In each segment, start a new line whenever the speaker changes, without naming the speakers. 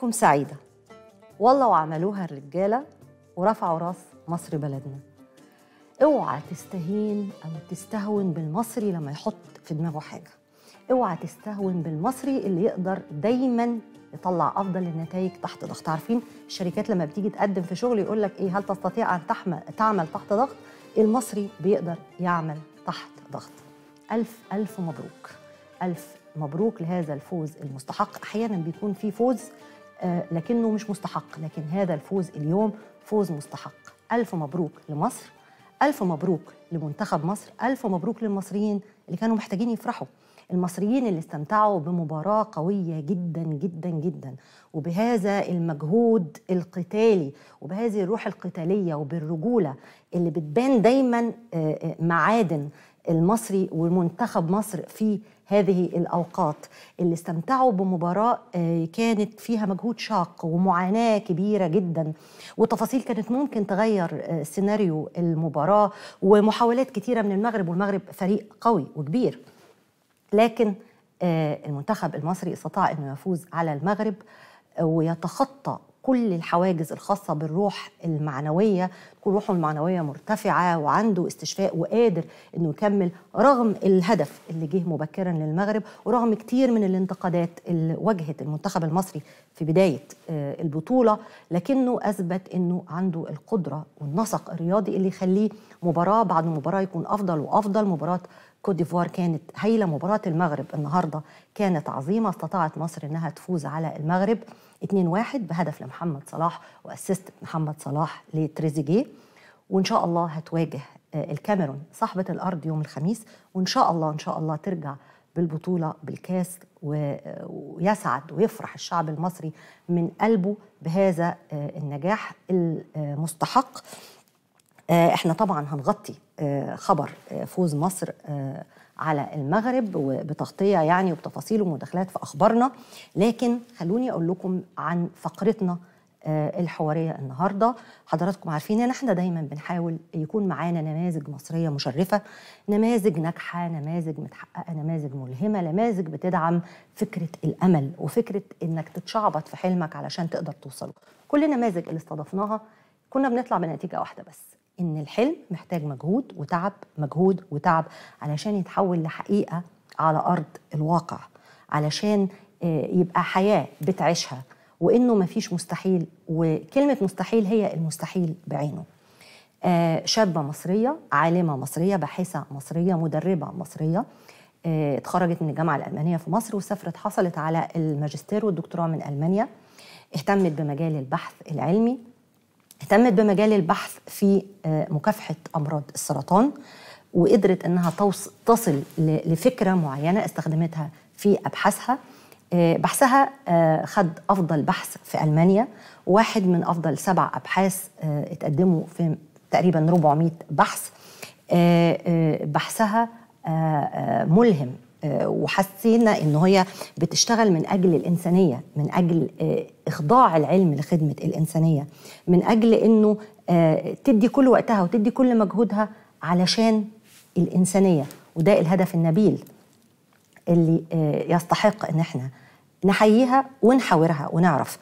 أيامكم سعيدة والله وعملوها الرجالة ورفعوا راس مصر بلدنا اوعى تستهين أو تستهون بالمصري لما يحط في دماغه حاجة اوعى تستهون بالمصري اللي يقدر دايما يطلع افضل النتائج تحت ضغط عارفين الشركات لما بتيجي تقدم في شغل يقول لك ايه هل تستطيع ان تحمل تعمل تحت ضغط المصري بيقدر يعمل تحت ضغط الف الف مبروك الف مبروك لهذا الفوز المستحق احيانا بيكون في فوز آه لكنه مش مستحق لكن هذا الفوز اليوم فوز مستحق الف مبروك لمصر الف مبروك لمنتخب مصر الف مبروك للمصريين اللي كانوا محتاجين يفرحوا المصريين اللي استمتعوا بمباراة قوية جدا جدا جدا وبهذا المجهود القتالي وبهذه الروح القتالية وبالرجولة اللي بتبان دايما معادن المصري ومنتخب مصر في هذه الأوقات اللي استمتعوا بمباراة كانت فيها مجهود شاق ومعاناة كبيرة جدا وتفاصيل كانت ممكن تغير سيناريو المباراة ومحاولات كتيرة من المغرب والمغرب فريق قوي وكبير لكن المنتخب المصري استطاع انه يفوز على المغرب ويتخطى كل الحواجز الخاصة بالروح المعنوية تكون روحه المعنوية مرتفعة وعنده استشفاء وقادر انه يكمل رغم الهدف اللي جه مبكرا للمغرب ورغم كتير من الانتقادات اللي واجهت المنتخب المصري في بداية البطولة لكنه أثبت انه عنده القدرة والنسق الرياضي اللي يخليه مباراة بعد مباراة يكون أفضل وأفضل مباراة كوت ديفوار كانت هايله مباراه المغرب النهارده كانت عظيمه استطاعت مصر انها تفوز على المغرب 2-1 بهدف لمحمد صلاح واسيست محمد صلاح لتريزيجيه وان شاء الله هتواجه الكاميرون صاحبه الارض يوم الخميس وان شاء الله ان شاء الله ترجع بالبطوله بالكاس ويسعد ويفرح الشعب المصري من قلبه بهذا النجاح المستحق احنا طبعا هنغطي خبر فوز مصر على المغرب وبتغطيه يعني وبتفاصيل ومداخلات في اخبارنا لكن خلوني اقول لكم عن فقرتنا الحواريه النهارده حضراتكم عارفين ان احنا دايما بنحاول يكون معانا نماذج مصريه مشرفه نماذج ناجحه نماذج متحققه نماذج ملهمه نماذج بتدعم فكره الامل وفكره انك تتشعبط في حلمك علشان تقدر توصله كل النماذج اللي استضفناها كنا بنطلع بنتيجه واحده بس ان الحلم محتاج مجهود وتعب مجهود وتعب علشان يتحول لحقيقه على ارض الواقع علشان يبقى حياه بتعيشها وانه مفيش مستحيل وكلمه مستحيل هي المستحيل بعينه شابه مصريه عالمه مصريه باحثه مصريه مدربه مصريه اتخرجت من الجامعه الالمانيه في مصر وسافرت حصلت على الماجستير والدكتوراه من المانيا اهتمت بمجال البحث العلمي اهتمت بمجال البحث في مكافحة أمراض السرطان وقدرت أنها تصل لفكرة معينة استخدمتها في أبحاثها بحثها خد أفضل بحث في ألمانيا واحد من أفضل سبع أبحاث اتقدموا في تقريبا 400 بحث بحثها ملهم وحسينا ان هي بتشتغل من اجل الانسانيه من اجل اخضاع العلم لخدمه الانسانيه من اجل انه تدي كل وقتها وتدي كل مجهودها علشان الانسانيه وده الهدف النبيل اللي يستحق ان احنا نحييها ونحاورها ونعرف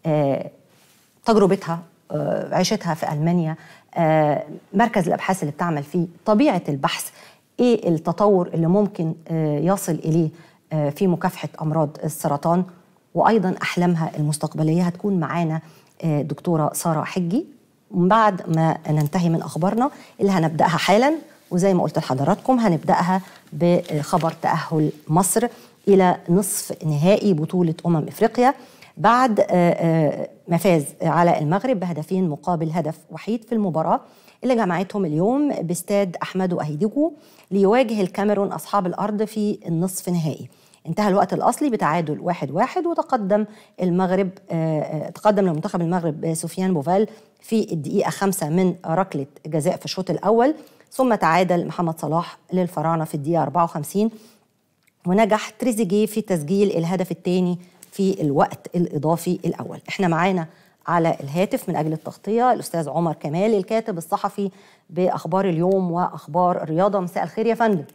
تجربتها عيشتها في المانيا مركز الابحاث اللي بتعمل فيه طبيعه البحث ايه التطور اللي ممكن يصل اليه في مكافحه امراض السرطان وايضا احلامها المستقبليه هتكون معانا دكتوره ساره حجي ومن بعد ما ننتهي من اخبارنا اللي هنبداها حالا وزي ما قلت لحضراتكم هنبداها بخبر تاهل مصر الى نصف نهائي بطوله امم افريقيا بعد ما فاز على المغرب بهدفين مقابل هدف وحيد في المباراه اللي جمعتهم اليوم باستاد احمدو اهيديجو ليواجه الكاميرون اصحاب الارض في النصف نهائي انتهى الوقت الاصلي بتعادل واحد واحد وتقدم المغرب تقدم لمنتخب المغرب سفيان بوفال في الدقيقه خمسة من ركله جزاء في الشوط الاول ثم تعادل محمد صلاح للفراعنه في الدقيقه 54 ونجح تريزيجيه في تسجيل الهدف الثاني في الوقت الاضافي الاول احنا معانا على الهاتف من اجل التغطيه الاستاذ عمر كمال الكاتب الصحفي باخبار اليوم واخبار الرياضه مساء الخير يا فندم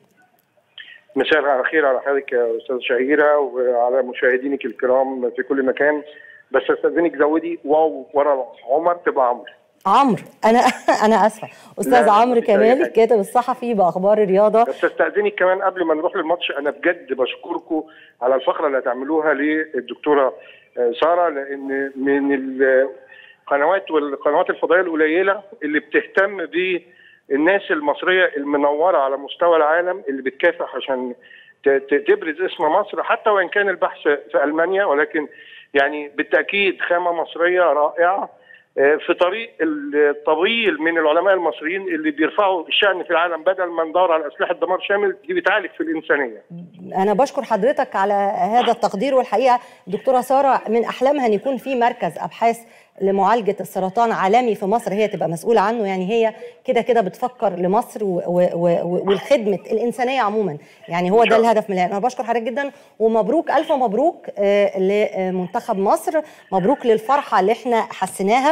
مساء الخير على حضرتك يا استاذ شهيره وعلى مشاهدينك الكرام في كل مكان بس استاذنك زودي واو ورا عمر تبقى عمرو
عمرو انا انا اسفه استاذ عمرو كمال الكاتب الصحفي باخبار الرياضه
بس استاذنك كمان قبل ما نروح للماتش انا بجد بشكركم على الفقره اللي هتعملوها للدكتوره ساره لان من القنوات والقنوات الفضائيه القليله اللي بتهتم بالناس المصريه المنوره على مستوى العالم اللي بتكافح عشان تبرز اسم مصر حتى وان كان البحث في المانيا ولكن يعني بالتاكيد خامه مصريه رائعه في طريق الطويل من العلماء المصريين اللي بيرفعوا الشأن في العالم بدل ما ندور على أسلحة دمار شامل دي بتعالج في الإنسانية
أنا بشكر حضرتك على هذا التقدير والحقيقة دكتورة سارة من أحلامها أن يكون في مركز أبحاث لمعالجه السرطان عالمي في مصر هي تبقى مسؤوله عنه يعني هي كده كده بتفكر لمصر والخدمه الانسانيه عموما يعني هو ده الهدف من انا بشكر حضرتك جدا ومبروك الف مبروك لمنتخب مصر مبروك للفرحه اللي احنا حسيناها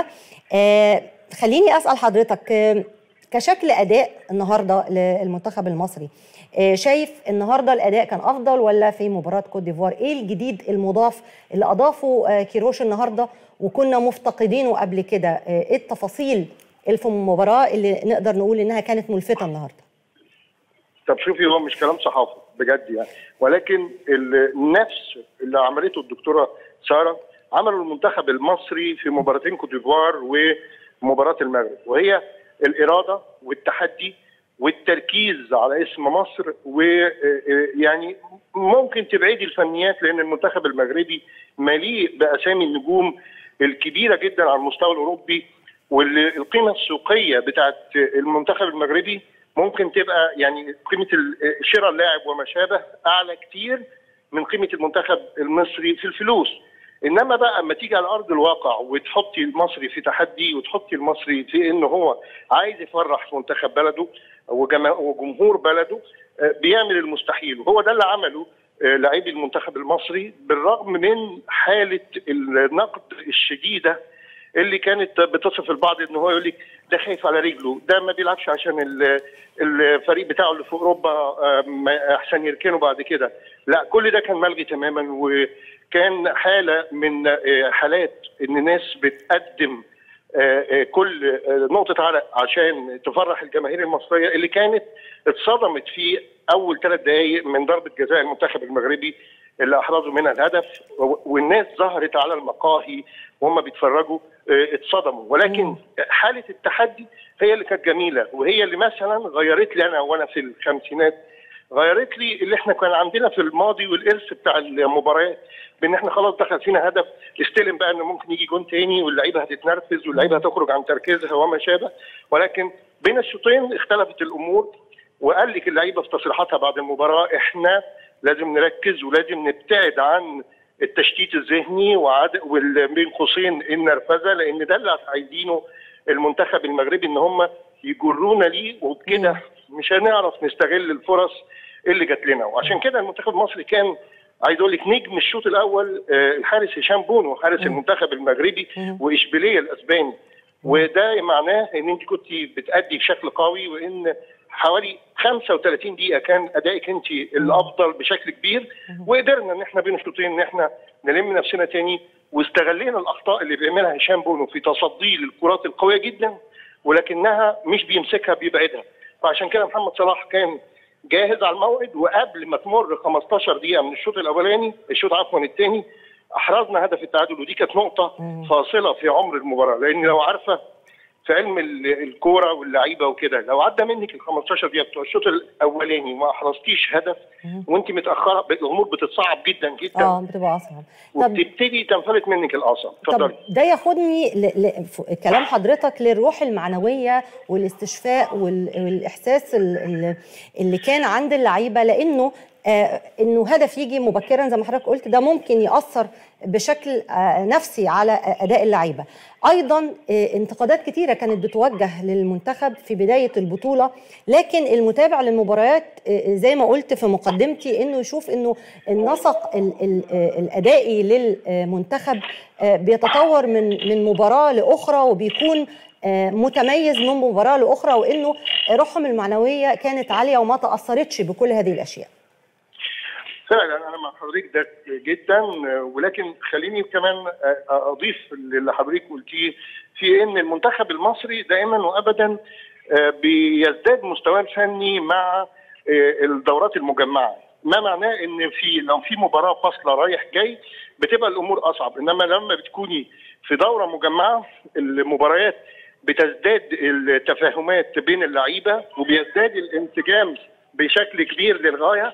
خليني اسال حضرتك كشكل اداء النهارده للمنتخب المصري شايف النهارده الاداء كان افضل ولا في مباراه كوت ديفوار ايه الجديد المضاف اللي اضافه كيروش النهارده وكنا مفتقدينه قبل كده ايه التفاصيل اللي في المباراه اللي نقدر نقول انها كانت ملفته النهارده
طب شوفي هو مش كلام صحافه بجد يعني ولكن النفس اللي عملته الدكتوره ساره عملوا المنتخب المصري في مباراتين كوت ديفوار ومباراه المغرب وهي الاراده والتحدي والتركيز على اسم مصر ويعني ممكن تبعدي الفنيات لان المنتخب المغربي مليء باسامي النجوم الكبيره جدا على المستوى الاوروبي والقيمه السوقيه بتاعت المنتخب المغربي ممكن تبقى يعني قيمه شراء اللاعب وما شابه اعلى كتير من قيمه المنتخب المصري في الفلوس انما بقى اما تيجي على ارض الواقع وتحطي المصري في تحدي وتحطي المصري في ان هو عايز يفرح في منتخب بلده وجمهور بلده بيعمل المستحيل وهو ده اللي عمله لاعبي المنتخب المصري بالرغم من حاله النقد الشديده اللي كانت بتصف البعض ان هو يقول لك ده خايف على رجله ده ما بيلعبش عشان الفريق بتاعه اللي في اوروبا احسن يركنه بعد كده لا كل ده كان ملغي تماما وكان حاله من حالات ان الناس بتقدم كل نقطة عرق عشان تفرح الجماهير المصرية اللي كانت اتصدمت في أول ثلاث دقايق من ضربة جزاء المنتخب المغربي اللي أحرزوا منها الهدف والناس ظهرت على المقاهي وهم بيتفرجوا اتصدموا ولكن حالة التحدي هي اللي كانت جميلة وهي اللي مثلا غيرت لي أنا وأنا في الخمسينات غيرت لي اللي احنا كان عندنا في الماضي والارث بتاع المباريات بان احنا خلاص دخل فينا هدف استلم بقى انه ممكن يجي جون تاني واللعيبه هتتنرفز واللعيبه هتخرج عن تركيزها وما شابه ولكن بين الشوطين اختلفت الامور وقال لك اللعيبه في تصريحاتها بعد المباراه احنا لازم نركز ولازم نبتعد عن التشتيت الذهني وعد بين قوسين النرفزه لان ده اللي عايزينه المنتخب المغربي ان هم يجرونا ليه وبكده مش هنعرف نستغل الفرص اللي جات لنا وعشان كده المنتخب المصري كان عايز اقول لك نجم الشوط الاول الحارس هشام بونو حارس المنتخب المغربي واشبيليه الاسباني وده معناه ان انت كنت بتادي بشكل قوي وان حوالي 35 دقيقه كان ادائك انت الافضل بشكل كبير وقدرنا ان احنا بين الشوطين ان احنا نلم نفسنا تاني واستغلينا الاخطاء اللي بيعملها هشام بونو في تصديه للكرات القويه جدا ولكنها مش بيمسكها بيبعدها فعشان كده محمد صلاح كان جاهز على الموعد وقبل ما تمر 15 دقيقه من الشوط الاولاني الشوط عفوا الثاني احرزنا هدف التعادل ودي كانت نقطه فاصله في عمر المباراه لان لو عارفه في علم الكوره واللعيبه وكده لو عدى منك ال 15 دقيقه بتوع الشوط الاولاني وما احرزتيش هدف وانت متاخره الامور بتصعب جدا جدا
اه بتبقى اصعب
وبتبتدي تنفلت منك الاعصاب
طب ده ياخدني ل... ل... كلام حضرتك للروح المعنويه والاستشفاء وال... والاحساس اللي, اللي كان عند اللعيبه لانه آه انه هدف يجي مبكرا زي ما حضرتك قلت ده ممكن ياثر بشكل آه نفسي على اداء اللعيبه ايضا آه انتقادات كتيره كانت بتوجه للمنتخب في بدايه البطوله لكن المتابع للمباريات زي ما قلت في مقدمتي انه يشوف انه النسق ال ال الادائي للمنتخب بيتطور من من مباراه لاخرى وبيكون متميز من مباراه لاخرى وانه روحهم المعنويه كانت عاليه وما تاثرتش بكل هذه الاشياء
فعلا انا مع حضرتك ده جدا ولكن خليني كمان اضيف اللي حضرتك قلتيه في ان المنتخب المصري دائما وابدا بيزداد مستواه الفني مع الدورات المجمعه ما معناه ان في لو في مباراه فاصله رايح جاي بتبقى الامور اصعب انما لما بتكوني في دوره مجمعه المباريات بتزداد التفاهمات بين اللعيبه وبيزداد الانسجام بشكل كبير للغايه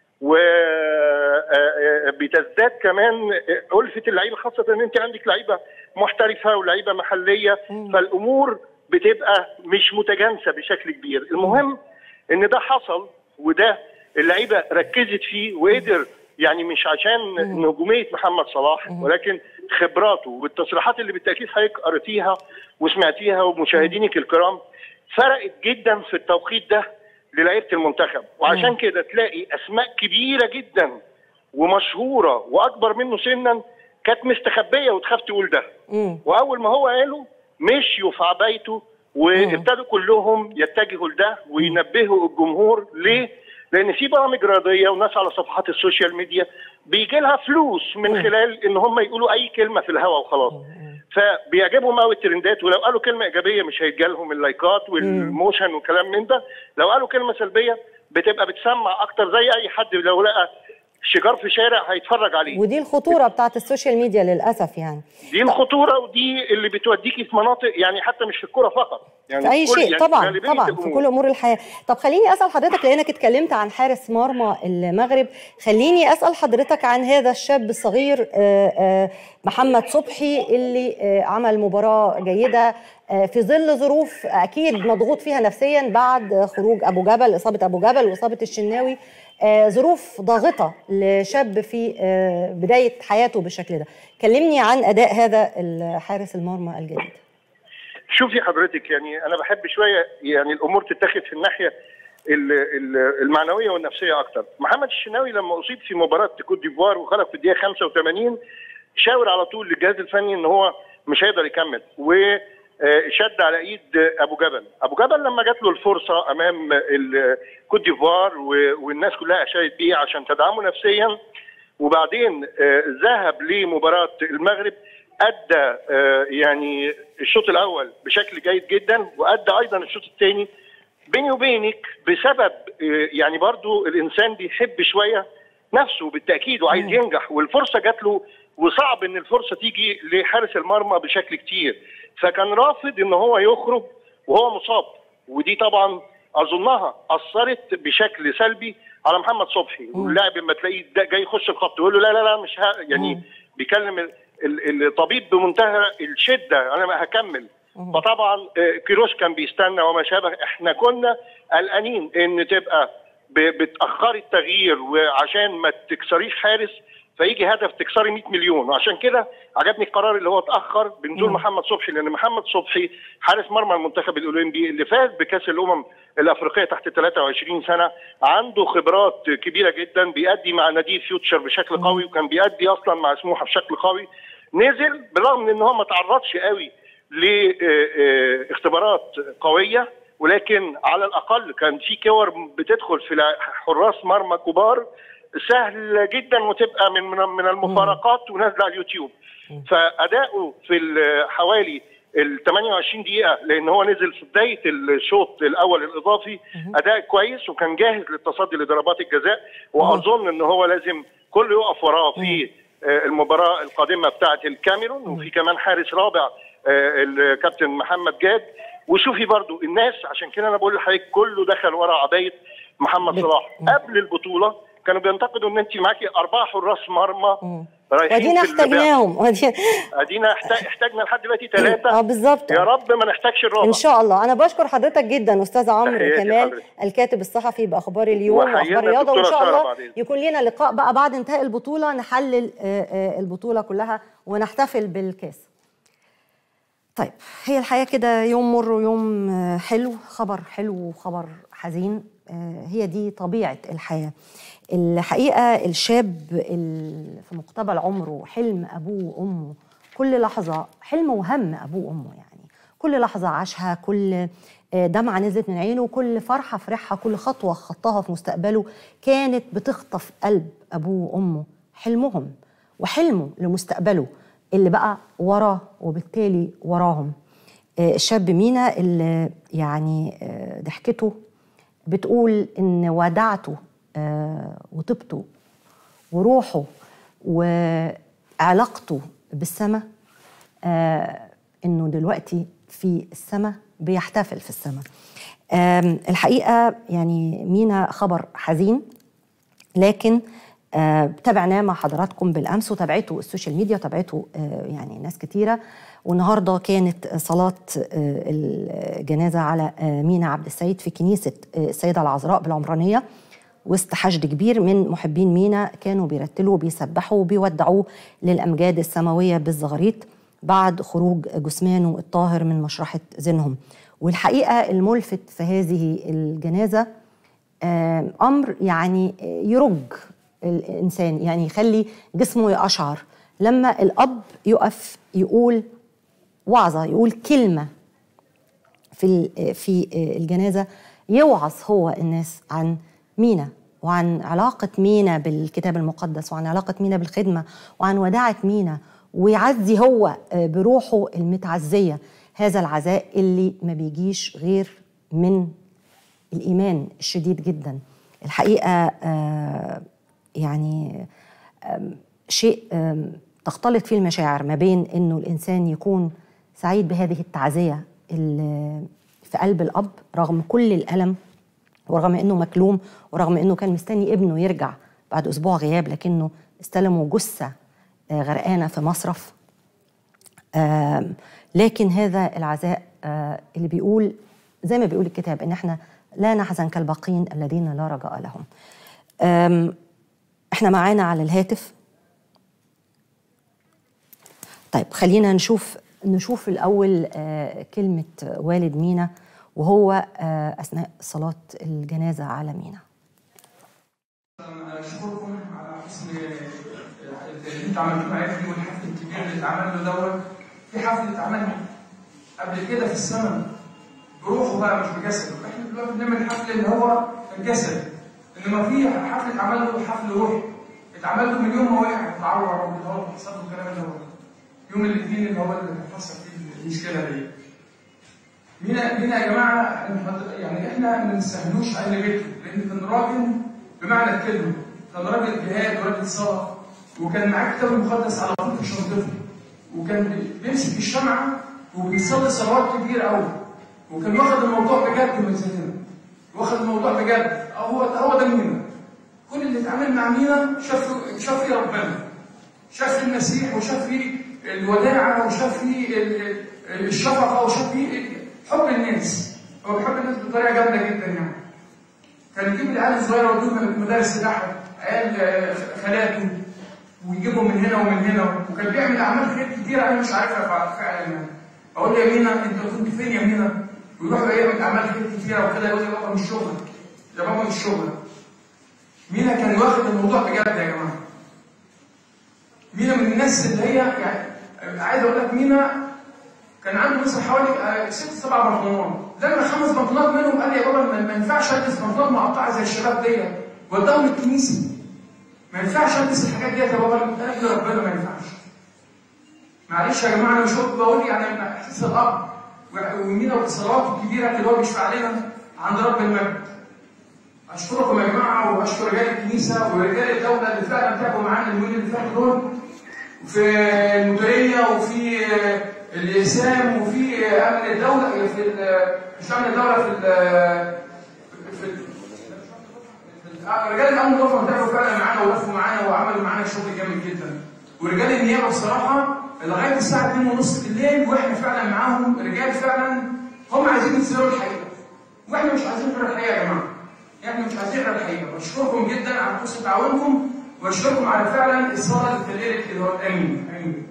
وبتزداد كمان ألفة اللعيبه خاصه ان انت عندك لعيبه محترفه ولعيبه محليه فالامور بتبقى مش متجانسه بشكل كبير المهم ان ده حصل وده اللعيبه ركزت فيه وقدر يعني مش عشان نجوميه محمد صلاح ولكن خبراته والتصريحات اللي بالتاكيد حضرتك قريتيها وسمعتيها ومشاهدينك الكرام فرقت جدا في التوقيت ده للعيبه المنتخب وعشان كده تلاقي اسماء كبيره جدا ومشهوره واكبر منه سنا كانت مستخبيه وتخاف تقول ده واول ما هو قاله مشيوا في عبايته وابتدوا كلهم يتجهوا لده وينبهوا الجمهور ليه؟ لان في برامج رياضيه وناس على صفحات السوشيال ميديا بيجي لها فلوس من خلال ان هم يقولوا اي كلمه في الهواء وخلاص فبيعجبهم قوي الترندات ولو قالوا كلمه ايجابيه مش هيتجي لهم اللايكات والموشن وكلام من ده لو قالوا كلمه سلبيه بتبقى بتسمع اكتر زي اي حد لو لقى شجار في شارع هيتفرج عليه
ودي الخطوره بتاعت السوشيال ميديا للاسف يعني
دي الخطوره ودي اللي بتوديكي في مناطق يعني حتى مش في الكوره فقط يعني
في اي شيء يعني طبعا طبعا في كل امور الحياه طب خليني اسال حضرتك لانك اتكلمت عن حارس مرمى المغرب خليني اسال حضرتك عن هذا الشاب الصغير محمد صبحي اللي عمل مباراه جيده في ظل ظروف اكيد مضغوط فيها نفسيا بعد خروج ابو جبل اصابه ابو جبل واصابه الشناوي ظروف ضاغطه لشاب في بدايه حياته بالشكل ده كلمني عن اداء هذا الحارس المرمى الجديد
شوفي حضرتك يعني انا بحب شويه يعني الامور تتاخد في الناحيه المعنويه والنفسيه اكتر محمد الشناوي لما اصيب في مباراه كوت ديفوار وخرج في الدقيقه 85 شاور على طول للجهاز الفني ان هو مش هيقدر يكمل و شد على ايد ابو جبل ابو جبل لما جات له الفرصه امام كوت ديفوار والناس كلها اشادت بيه عشان تدعمه نفسيا وبعدين ذهب لمباراه المغرب ادى يعني الشوط الاول بشكل جيد جدا وادى ايضا الشوط الثاني بيني وبينك بسبب يعني برضو الانسان بيحب شويه نفسه بالتاكيد وعايز ينجح والفرصه جات له وصعب ان الفرصه تيجي لحارس المرمى بشكل كتير فكان رافض ان هو يخرج وهو مصاب ودي طبعا اظنها اثرت بشكل سلبي على محمد صبحي واللاعب لما تلاقيه جاي يخش الخط يقول له لا لا لا مش ها يعني مم. بيكلم الطبيب بمنتهى الشده انا هكمل فطبعا كيروش كان بيستنى وما شابه احنا كنا قلقانين ان تبقى بتاخري التغيير وعشان ما تكسريش حارس فيجي هدف تكسري 100 مليون وعشان كده عجبني القرار اللي هو اتاخر بنزول محمد صبحي لان محمد صبحي حارس مرمى المنتخب الاولمبي اللي فاز بكاس الامم الافريقيه تحت 23 سنه عنده خبرات كبيره جدا بيأدي مع نادي فيوتشر بشكل قوي وكان بيأدي اصلا مع سموحه بشكل قوي نزل بالرغم من ان هو ما تعرضش قوي لاختبارات قويه ولكن على الاقل كان في كور بتدخل في حراس مرمى كبار سهل جدا وتبقى من من المفارقات ونازله على اليوتيوب فاداؤه في حوالي ال 28 دقيقه لان هو نزل في بدايه الشوط الاول الاضافي اداء كويس وكان جاهز للتصدي لضربات الجزاء واظن ان هو لازم كله يقف وراه في المباراه القادمه بتاعه الكاميرون وفي كمان حارس رابع الكابتن محمد جاد وشوفي برضو الناس عشان كده انا بقول لحضرتك كله دخل ورا عبايه محمد صلاح قبل البطوله كانوا بينتقدوا ان انت معاكي اربعه حراس مرمى
رايحين ودينا احتاجناهم
ادينا احتاجنا لحد دلوقتي ثلاثه
اه بالظبط
يا رب ما نحتاجش الرابع
ان شاء الله انا بشكر حضرتك جدا استاذ عمرو كمال الكاتب الصحفي باخبار اليوم واخبار الرياضه وان شاء الله بعدين. يكون لنا لقاء بقى بعد انتهاء البطوله نحلل البطوله كلها ونحتفل بالكاس طيب هي الحياه كده يوم مر ويوم حلو خبر حلو وخبر حزين هي دي طبيعه الحياه الحقيقه الشاب في مقتبل عمره حلم ابوه وامه كل لحظه حلم وهم ابوه وامه يعني كل لحظة عاشها كل آه، دمعة نزلت من عينه كل فرحة فرحها كل خطوة خطاها في مستقبله كانت بتخطف قلب أبوه وأمه حلمهم وحلمه لمستقبله اللي بقى وراه وبالتالي وراهم آه، الشاب مينا اللي يعني آه، ضحكته بتقول ان ودعته آه، وطيبته وروحه وعلاقته بالسماء آه، انه دلوقتي في السماء بيحتفل في السماء آم، الحقيقه يعني مينا خبر حزين لكن آه، تابعناه مع حضراتكم بالامس وتابعته السوشيال ميديا وتابعته آه، يعني ناس كتيره والنهارده كانت صلاه آه، الجنازه على آه، مينا عبد السيد في كنيسه آه، السيده العذراء بالعمرانيه وسط حشد كبير من محبين مينا كانوا بيرتلوا وبيسبحوا وبيودعوه للامجاد السماويه بالزغاريط بعد خروج جثمانه الطاهر من مشرحه زينهم والحقيقه الملفت في هذه الجنازه آه، امر يعني آه، يرج الانسان يعني يخلي جسمه يقشعر لما الاب يقف يقول وعظه يقول كلمه في ال- في الجنازه يوعظ هو الناس عن مينا وعن علاقه مينا بالكتاب المقدس وعن علاقه مينا بالخدمه وعن وداعه مينا ويعزي هو بروحه المتعزيه هذا العزاء اللي ما بيجيش غير من الايمان الشديد جدا الحقيقه آه، يعني آم، شيء آم، تختلط فيه المشاعر ما بين انه الانسان يكون سعيد بهذه التعزيه اللي في قلب الاب رغم كل الالم ورغم انه مكلوم ورغم انه كان مستني ابنه يرجع بعد اسبوع غياب لكنه استلموا جثه آه، غرقانه في مصرف آم، لكن هذا العزاء آه، اللي بيقول زي ما بيقول الكتاب ان احنا لا نحزن كالباقين الذين لا رجاء لهم آم، احنا معانا على الهاتف طيب خلينا نشوف نشوف الاول آه، كلمه والد مينا وهو آه، اثناء صلاه الجنازه على مينا
اشكركم على حسن اللي انتوا عملتوه معايا والحفل الكبير اللي اتعمل له دوت في حفل اتعمل قبل كده في السماء بروحه بقى مش بجسده احنا دلوقتي بنعمل حفل اللي هو الجسد انما في حفل اتعمل له حفل روحي اتعمل له من يوم ما وقع اتعور وبيتهور حصل له الكلام ده يوم الاثنين اللي هو اللي حصل فيه المشكله دي مين مين يا جماعه إحنا- يعني احنا ما نستاهلوش اهل بيته لان كان راجل بمعنى الكلمه كان راجل جهاد وراجل صلاه وكان معاه الكتاب المقدس على طول في شنطته وكان بي- بيمسك الشمعه وبيصلي صلوات كتير قوي وكان واخد الموضوع بجد من زمان واخد الموضوع بجد هو هو ده مينا كل اللي اتعامل مع مينا شاف شاف فيه ربنا شاف فيه المسيح وشاف فيه الوداعه وشاف فيه ال- ال- الشفقه وشاف فيه حب الناس هو بيحب الناس بطريقه جامده جدا يعني كان يجيب العيال الصغيره ويوديهم من مدارس الأحد عيال آه، خالاته ويجيبهم من هنا ومن هنا وكان بيعمل اعمال خير كتير انا مش عارفها فع- فعلا يعني اقول له يا مينا انت كنت فين يا مينا؟ ويروح يعمل اعمال خير كتيره وكده يقول لي بابا مش شغلك يا بابا مش شغلك مينا كان واخد الموضوع بجد يا جماعه مينا من الناس اللي هي يعني آه، عايز اقول لك مينا كان عنده مثلا حوالي آه، ست سبع بنطلونات لما خمس بنطلونات منهم قال لي يا بابا ما ما ينفعش البس بنطلونات مقطعه زي الشباب ديت وداهم الكنيسه ما ينفعش البس الحاجات ديت يا بابا من اجل ربنا ما ينفعش معلش يا جماعه انا مش هقول- بقول يعني احساس الاب ومينا والصلوات الكبيره اللي هو بيشفع علينا عند رب المجد اشكركم يا جماعه واشكر رجال الكنيسه ورجال الدوله اللي فعلا تعبوا معانا اليومين اللي فاتوا دول في المديريه وفي الاسام وفي امن الدوله في ال- مش امن الدوله في ال في ال- في ال- رجال الامن والوقفه تعبوا فعلا معانا ووقفوا معانا وعملوا معانا شغل جامد جدا ورجال النيابه بصراحه لغايه الساعه 2:30 بالليل واحنا فعلا معاهم رجال فعلا هم عايزين يظهروا الحقيقه واحنا مش عايزين غير الحقيقه يا جماعه احنا مش عايزين غير الحقيقه بشكركم جدا على حسن تعاونكم واشكركم على فعلا الصلاه اللي اتكلمت كده امين امين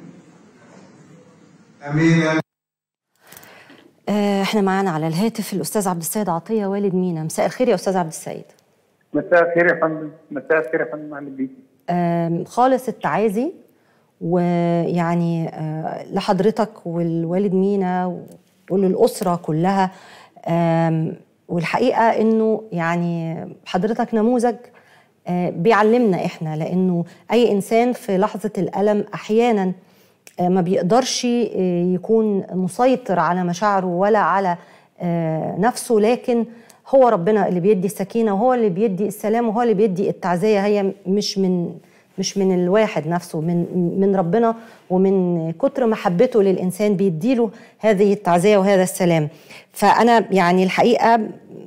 امين
آه، احنا معانا على الهاتف الاستاذ عبد السيد عطيه والد مينا مساء الخير يا استاذ عبد السيد
مساء الخير يا فندم مساء الخير يا فندم اهلا بيك
آم، خالص التعازي ويعني آه، لحضرتك والوالد مينا وللاسره كلها آم، والحقيقه انه يعني حضرتك نموذج آه، بيعلمنا احنا لانه اي انسان في لحظه الالم احيانا آه، ما بيقدرش آه، يكون مسيطر على مشاعره ولا على آه، نفسه لكن هو ربنا اللي بيدي السكينه وهو اللي بيدي السلام وهو اللي بيدي التعزيه هي مش من مش من الواحد نفسه من من ربنا ومن كتر محبته للانسان بيديله هذه التعزيه وهذا السلام فانا يعني الحقيقه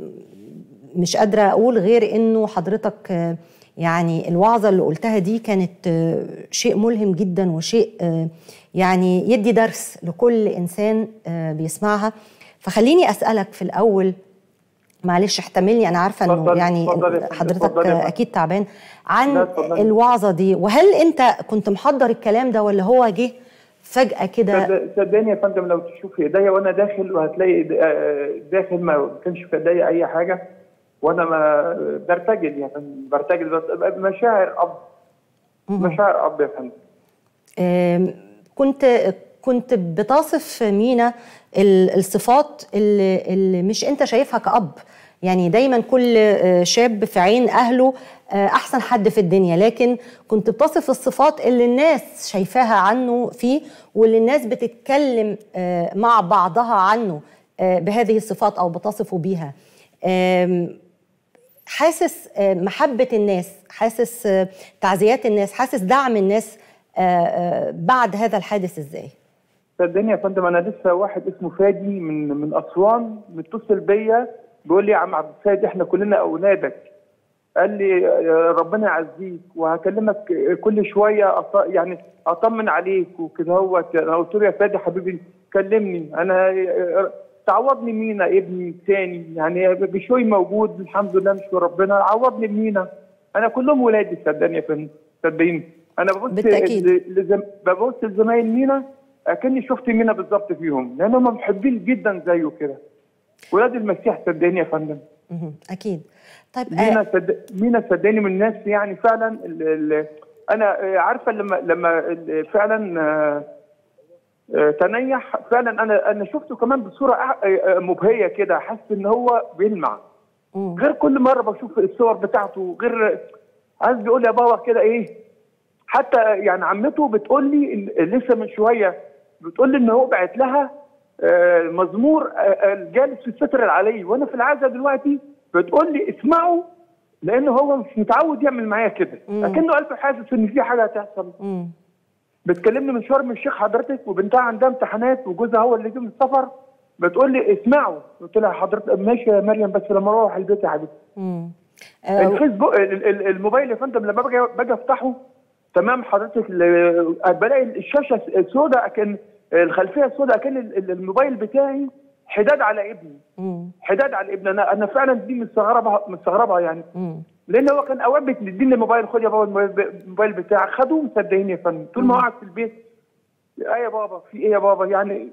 مش قادره اقول غير انه حضرتك آه، يعني الوعظه اللي قلتها دي كانت آه، شيء ملهم جدا وشيء آه، يعني يدي درس لكل انسان آه، بيسمعها فخليني اسالك في الاول معلش احتملني انا عارفه انه
اتفضل،
يعني
اتفضل يا فندم،
حضرتك
اتفضل يا فندم.
اكيد تعبان عن
لا، اتفضل.
الوعظه دي وهل انت كنت محضر الكلام ده ولا هو جه فجاه كده
صد- صدقني يا فندم لو تشوف ايديا وانا داخل وهتلاقي إيد- آه، داخل ما كانش في ايديا اي حاجه وانا ما برتجل يا فندم برتجل بس مشاعر اب مشاعر اب يا فندم
آم، كنت كنت بتصف مينا ال- الصفات اللي, اللي مش انت شايفها كأب يعني دايما كل آه، شاب في عين اهله آه، احسن حد في الدنيا لكن كنت بتصف الصفات اللي الناس شايفاها عنه فيه واللي الناس بتتكلم آه، مع بعضها عنه آه، بهذه الصفات او بتصفه بيها آم، حاسس آه، محبة الناس حاسس آه، تعزيات الناس حاسس دعم الناس آه، آه، بعد هذا الحادث ازاي
صدقني يا فندم انا لسه واحد اسمه فادي من من اسوان متصل بيا بيقول لي يا عم عبد السيد احنا كلنا اولادك قال لي آه، ربنا يعزيك وهكلمك كل شويه أط- يعني اطمن عليك وكده هو انا قلت له يا فادي حبيبي كلمني انا آه، تعوضني مينا ابني تاني يعني بشوي موجود الحمد لله نشكر ربنا عوضني بمينا انا كلهم ولادي صدقني يا فندم صدقيني انا ببص
بالتأكيد.
ل- لزم... ببص لزمايل مينا اكني شفت مينا بالظبط فيهم لان هم محبين جدا زيه كده ولاد المسيح صدقني يا فندم
مهم. اكيد طيب
مينا
آه
صد... مينا صدقني من الناس يعني فعلا ال... ال... انا آه، عارفه لما لما ال- فعلا آه، آه، تنيح فعلا انا انا شفته كمان بصوره أع- آه، آه، مبهيه كده حاسس ان هو بيلمع
مم.
غير كل مره بشوف الصور بتاعته غير عايز بيقول يا بابا كده ايه حتى يعني عمته بتقول لي إن- لسه من شويه بتقول لي ان هو بعت لها آه، مزمور آه، آه، الجالس في الستر العلي وانا في العزا دلوقتي بتقول لي اسمعوا لان هو مش متعود يعمل معايا كده
مم.
لكنه قلبه حاسس ان في حاجه هتحصل
مم.
بتكلمني من شرم الشيخ حضرتك وبنتها عندها امتحانات وجوزها هو اللي جه من السفر بتقول لي اسمعوا قلت لها حضرتك ماشي يا مريم بس لما اروح البيت يا حبيبتي
مم. آه
الفيسبوك ال- ال- الموبايل يا فندم لما باجي باجي افتحه تمام حضرتك ال- بلاقي الشاشه سوداء اكن الخلفيه سوداء اكن ال- ال- الموبايل بتاعي حداد على ابني
مم.
حداد على ابني انا انا فعلا دي مستغربها مستغربها يعني
مم.
لان هو كان اوقات بيديني الموبايل خد يا بابا الموبايل- الموبايل بتاعك خدوه مصدقيني يا فندم طول ما هو قاعد في البيت ايه يا بابا في ايه يا بابا يعني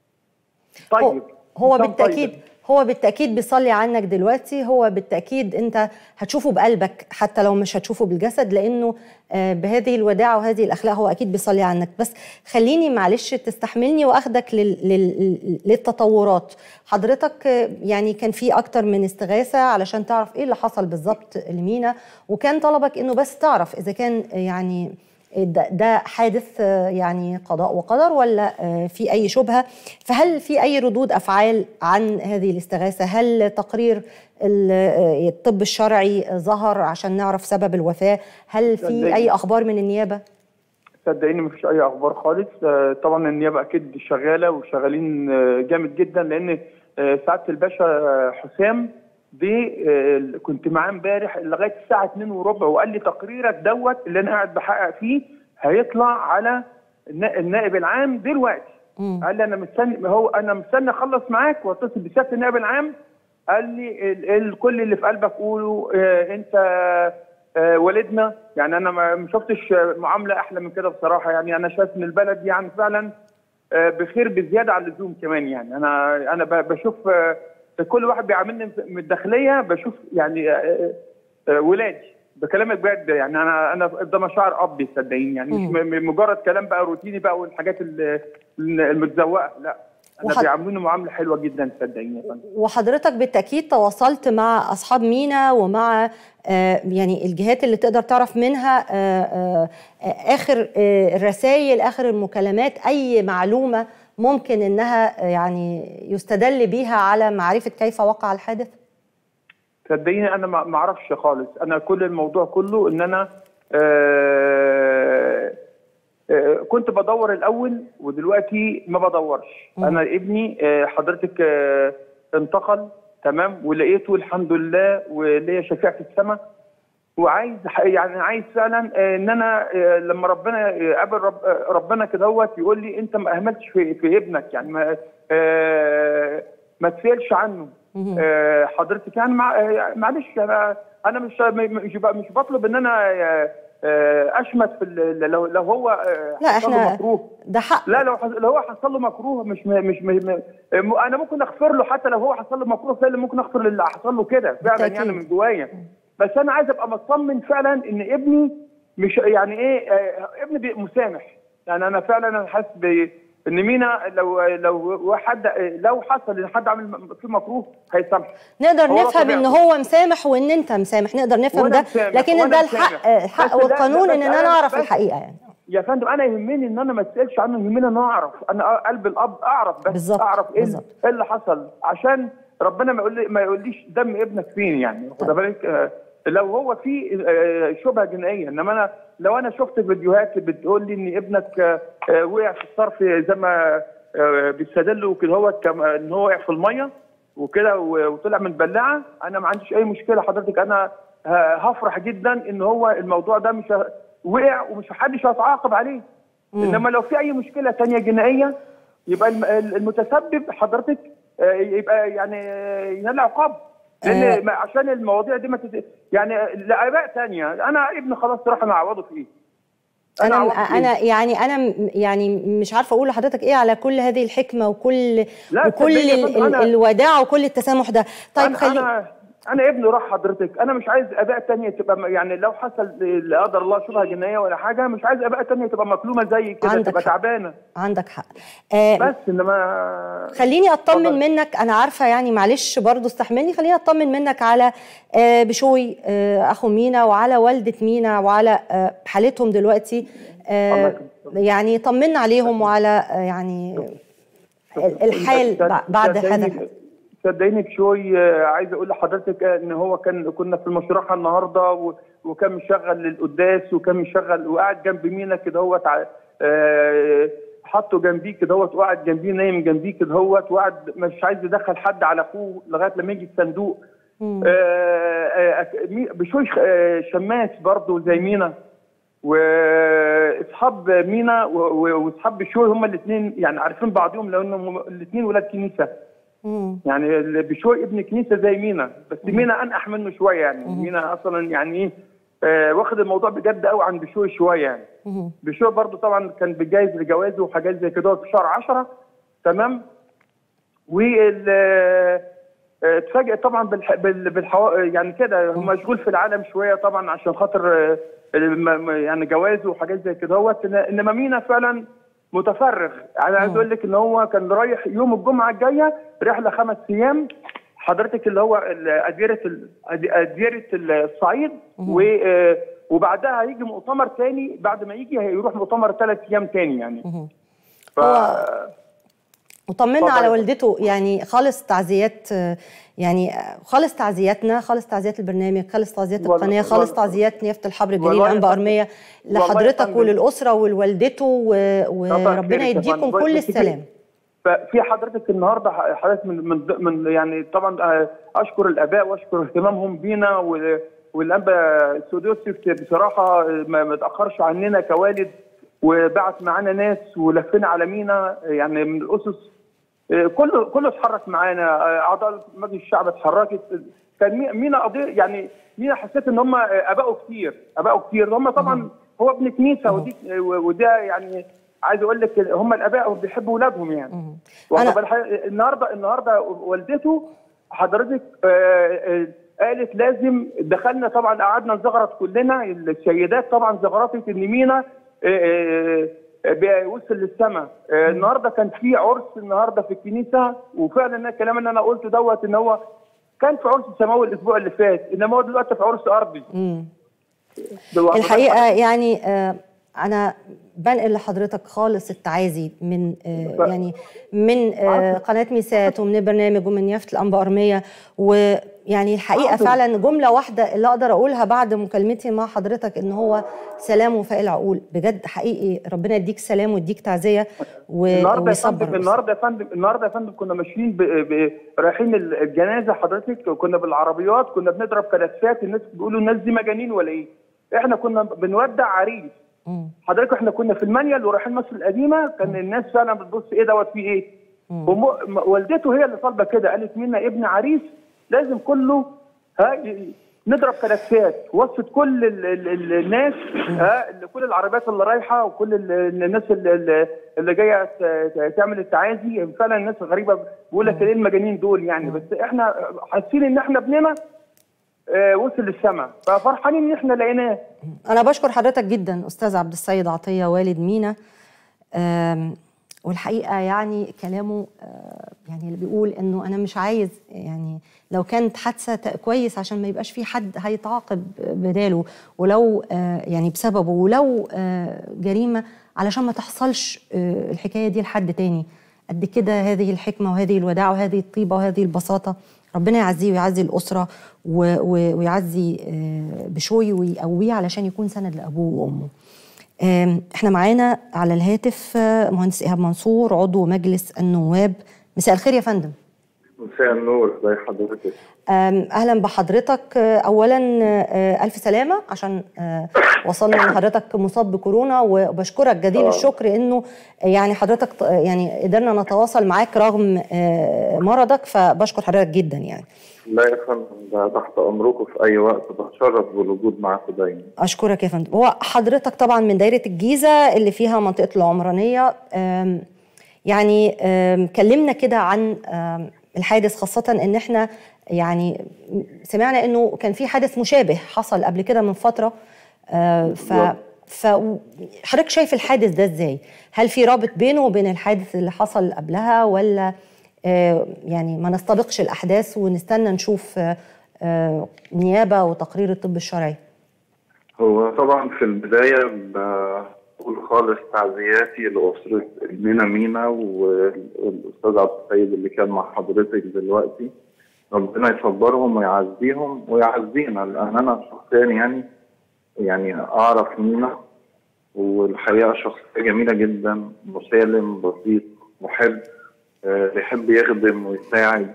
طيب
هو, هو
إنسان
بالتاكيد
طيب.
هو بالتاكيد بيصلي عنك دلوقتي هو بالتاكيد انت هتشوفه بقلبك حتى لو مش هتشوفه بالجسد لانه آه، بهذه الوداعه وهذه الاخلاق هو اكيد بيصلي عنك بس خليني معلش تستحملني واخدك لل... لل... للتطورات حضرتك آه، يعني كان في اكتر من استغاثه علشان تعرف ايه اللي حصل بالظبط لمينا وكان طلبك انه بس تعرف اذا كان آه، يعني ده, ده حادث آه، يعني قضاء وقدر ولا آه، في اي شبهه فهل في اي ردود افعال عن هذه الاستغاثه هل تقرير ال- آه، الطب الشرعي ظهر عشان نعرف سبب الوفاه هل في
صدقني.
اي اخبار من النيابه
صدقيني مفيش اي اخبار خالص آه، طبعا النيابه اكيد شغاله وشغالين آه، جامد جدا لان آه، سعاده الباشا آه، حسام دي آه، كنت معاه امبارح لغايه الساعه 2 وربع وقال لي تقريرك دوت اللي انا قاعد بحقق فيه هيطلع على النا- النائب العام دلوقتي
مم.
قال لي انا مستني هو انا مستني اخلص معاك واتصل بسياده النائب العام قال لي ال- ال- كل اللي في قلبك قوله آه، انت آه، والدنا يعني انا ما ما شفتش آه، معامله احلى من كده بصراحه يعني انا شايف ان البلد يعني فعلا آه، بخير بزياده عن اللزوم كمان يعني انا انا ب- بشوف آه، كل واحد بيعاملني من الداخليه بشوف يعني آه، آه، ولادي بكلامك بجد يعني انا انا ده مشاعر ابي صدقيني يعني مش
مم.
م- م- مجرد كلام بقى روتيني بقى والحاجات ال- المتزوقه لا انا
وحد-
بيعاملوني معامله حلوه جدا صدقيني يا فندم
وحضرتك بالتاكيد تواصلت مع اصحاب مينا ومع آه، يعني الجهات اللي تقدر تعرف منها آه، آه، آه، اخر آه، الرسائل اخر المكالمات اي معلومه ممكن انها آه، يعني يستدل بيها على معرفه كيف وقع الحادث
صدقيني انا ما ما اعرفش خالص انا كل الموضوع كله ان انا آه آه كنت بدور الاول ودلوقتي ما بدورش
مم.
انا ابني آه حضرتك آه انتقل تمام ولقيته الحمد لله وليا شفيع في السماء وعايز يعني عايز فعلا آه، ان انا آه، لما ربنا يقابل رب آه، ربنا كده هوت يقول لي انت ما اهملتش في, في ابنك يعني ما آه، ما تسالش عنه
مهم.
آه، حضرتك يعني مع آه، معلش انا انا مش مش ب- مش بطلب ان انا آه، آه، اشمت في ال- لو لو هو آه،
لا،
حصل له
إحنا-
مكروه
ده حق
لا لو حص- لو هو حصل له مكروه مش م- مش م- م- انا ممكن اغفر له حتى لو هو حصل له مكروه فعلا ممكن اغفر للي حصل له كده فعلا
بالتأكيد.
يعني من جوايا بس انا عايز ابقى مطمن فعلا ان ابني مش يعني ايه آه، ابني بي- مسامح يعني انا فعلا انا حاسس ب- ان مينا لو لو حد لو حصل ان حد عمل م- فيه مكروه هيسامح
نقدر
هو
نفهم ان
طبيعته.
هو مسامح وان انت مسامح نقدر نفهم
وأنا
ده
مسامح،
لكن
وأنا
ده الحق
مسامح.
الحق
بس لا-
والقانون
بس
اننا
أنا-
نعرف
بس-
الحقيقه يعني
يا فندم انا يهمني ان انا ما اسالش عنه يهمني ان انا اعرف انا قلب الاب اعرف بس
بالظبط،
اعرف ايه
بالظبط.
إيه اللي حصل عشان ربنا ما يقول لي ما يقوليش دم ابنك فين يعني خد بالك آه، لو هو في آه، شبهه جنائيه انما انا لو انا شفت فيديوهات بتقول لي ان ابنك آه، آه، وقع في الصرف زي ما آه، بيستدلوا كده هو كم- ان هو وقع في الميه وكده و- وطلع من بلاعه انا ما عنديش اي مشكله حضرتك انا ه- هفرح جدا ان هو الموضوع ده مش ه- وقع ومش حدش هيتعاقب عليه انما لو في اي مشكله ثانيه جنائيه يبقى الم- المتسبب حضرتك آه، يبقى يعني آه، ينال عقاب
آه.
لان ما- عشان المواضيع دي ما تت... يعني لاباء ثانيه انا ابني خلاص راح انا اعوضه في ايه
انا
أعوضه في إيه؟
انا يعني انا م- يعني مش عارفه اقول لحضرتك ايه على كل هذه الحكمه وكل
لا،
وكل
صدقني يا
ال-
فندم،
ال-
أنا-
الوداع وكل التسامح ده طيب
أنا,
خلي
انا انا ابني راح حضرتك انا مش عايز اباء تانية تبقى م- يعني لو حصل لا قدر الله شبهه جنائيه ولا حاجه مش عايز اباء تانية تبقى مظلومه زي كده
عندك
تبقى
حق.
تعبانه
عندك حق آه
بس انما
خليني اطمن
اتفضل.
منك انا عارفه يعني معلش برضو استحملني خليني اطمن منك على آه، بشوي آه، اخو مينا وعلى والده مينا وعلى آه، حالتهم دلوقتي
الله
آه،
يكرمك.
يعني طمنا عليهم وعلى آه، يعني ال- الحال
صد-
بع- بعد
صدقيني-
هذا الحدث.
صدقيني بشوي آه، عايز اقول لحضرتك آه، ان هو كان كنا في المشرحه النهارده و- وكان مشغل للقداس وكان مشغل وقاعد جنب مينا كده هو حطه جنبيه كده هو وقعد جنبيه نايم جنبيه كده هو وقعد مش عايز يدخل حد على اخوه لغايه لما يجي الصندوق
مم.
آه، آه، مي- بشوي آه، شماس برضه زي مينا واصحاب مينا و- و- واصحاب بشوي هم الاثنين يعني عارفين بعضهم لانهم الاثنين ولاد كنيسه
مم.
يعني ال- بشوي ابن كنيسه زي مينا بس مينا انقح منه شويه يعني مينا اصلا يعني ايه آه، واخد الموضوع بجد قوي عن بشوي شويه يعني
مم.
بشوي برضه طبعا كان بيجهز لجوازه وحاجات زي كده في شهر 10 تمام وال آه، اتفاجئ طبعا بالح... بال... بالحو... يعني كده هو مشغول في العالم شويه طبعا عشان خاطر آه، الم... يعني جوازه وحاجات زي كده هو انما مينا فعلا متفرغ انا عايز اقول لك ان هو كان رايح يوم الجمعه الجايه رحله خمس ايام حضرتك اللي هو ال- اديره ال- أدي- اديره الصعيد و... آه، وبعدها هيجي مؤتمر تاني بعد ما يجي هيروح مؤتمر ثلاث ايام تاني يعني
مم.
ف...
هو- وطمنا
اتفضل
على
يا
والدته يعني خالص تعزيات آه، يعني آه، خالص تعزياتنا خالص تعزيات البرنامج خالص تعزيات
والله-
القناه خالص
والله-
تعزيات نيافه الحبر الجليل
والله يا
انبا
فندم.
ارميه
والله يا
لحضرتك
فندم.
وللاسره ولوالدته و-
طبعاً
وربنا
خيرك يا
يديكم
فندم.
كل
بس في-
السلام
ففي حضرتك النهارده حضرتك من من من يعني طبعا آه، اشكر الاباء واشكر اهتمامهم بينا و- والانبا سودوسيف بصراحه ما ما تاخرش عننا كوالد وبعت معانا ناس ولفينا على مينا يعني من الاسس آه، كله كله اتحرك معانا آه، اعضاء مجلس الشعب اتحركت كان مي- مينا قضيه يعني مينا حسيت ان هم ابائه كتير ابائه كتير هم طبعا هو ابن كنيسه ودي وده يعني عايز اقول لك هم الاباء بيحبوا اولادهم يعني
مم.
واخد
أنا-
بال حضرتك؟ النهارده النهارده والدته حضرتك آه، آه، قالت لازم دخلنا طبعا قعدنا نزغرط كلنا السيدات طبعا زغرطت ان مينا آه، آه، بقى وصل للسماء آه، النهارده كان في عرس النهارده في الكنيسه وفعلا أنا الكلام اللي انا قلته دوت ان هو كان في عرس سماوي الاسبوع اللي فات انما هو دلوقتي في عرس ارضي
مم.
دلوقتي-
الحقيقه يعني آه، انا بنقل لحضرتك خالص التعازي من آه،
ف-
يعني من آه، قناه ميسات ومن البرنامج ومن يافت الانباء ارميه ويعني الحقيقه
حاضر.
فعلا جمله واحده اللي اقدر اقولها بعد مكالمتي مع حضرتك ان هو سلام وفاء العقول بجد حقيقي ربنا يديك سلام ويديك تعزيه و-
النهارده يا
ويصبر
فندم
الأسرة.
النهارده يا فندم النهارده يا فندم كنا ماشيين ب... ب... رايحين ال- الجنازه حضرتك كنا بالعربيات كنا بنضرب كلاسات الناس بيقولوا الناس دي مجانين ولا ايه؟ احنا كنا بنودع عريس
مم.
حضرتك احنا كنا في المانيال ورايحين مصر القديمه كان الناس فعلا بتبص ايه دوت فيه ايه؟ وم... م- والدته هي اللي طالبه كده قالت منا ابن عريس لازم كله ها ي- نضرب كلاسات وصفت كل ال ال ال الناس ها اللي- كل العربيات اللي رايحه وكل ال- ال- الناس اللي, اللي- اللي جايه ت- ت- تعمل التعازي فعلا الناس غريبه بيقول لك ايه المجانين دول يعني بس احنا حاسين ان احنا ابننا آه، وصل للسماء ففرحانين ان احنا لقيناه
أنا بشكر حضرتك جدا أستاذ عبد السيد عطية والد مينا آم، والحقيقة يعني كلامه آه، يعني اللي بيقول إنه أنا مش عايز يعني لو كانت حادثة ت- كويس عشان ما يبقاش في حد هيتعاقب بداله ولو آه، يعني بسببه ولو آه، جريمة علشان ما تحصلش آه، الحكاية دي لحد تاني قد كده هذه الحكمة وهذه الوداع وهذه الطيبة وهذه البساطة ربنا يعزيه ويعزي الأسرة و- و- ويعزي آه، بشوي ويقويه علشان يكون سند لأبوه وأمه آم، احنا معانا على الهاتف آه، مهندس إيهاب منصور عضو مجلس النواب مساء الخير يا فندم
مساء النور ازي حضرتك
آم، اهلا بحضرتك آه، اولا آه، الف سلامه عشان آه، وصلنا ان حضرتك مصاب بكورونا وبشكرك جزيل
آه.
الشكر انه يعني حضرتك ط- يعني قدرنا نتواصل معاك رغم آه، مرضك فبشكر حضرتك جدا يعني
لا يا فندم ده تحت امركم في اي وقت بتشرف بالوجود معاكم دايما
اشكرك يا فندم هو حضرتك طبعا من دايره الجيزه اللي فيها منطقه العمرانيه آم، يعني آم، كلمنا كده عن آم، الحادث خاصه ان احنا يعني سمعنا انه كان في حادث مشابه حصل قبل كده من فتره آه، ف ف حضرتك شايف الحادث ده ازاي؟ هل في رابط بينه وبين الحادث اللي حصل قبلها ولا آه، يعني ما نستبقش الاحداث ونستنى نشوف آه، آه، نيابه وتقرير الطب الشرعي؟
هو طبعا في البدايه بقول خالص تعزياتي لاسره ابننا مينا والاستاذ عبد السيد اللي كان مع حضرتك دلوقتي ربنا يصبرهم ويعزيهم ويعزينا لان انا شخصيا يعني يعني اعرف مينا والحقيقه شخصيه جميله جدا مسالم بسيط محب آه، بيحب يخدم ويساعد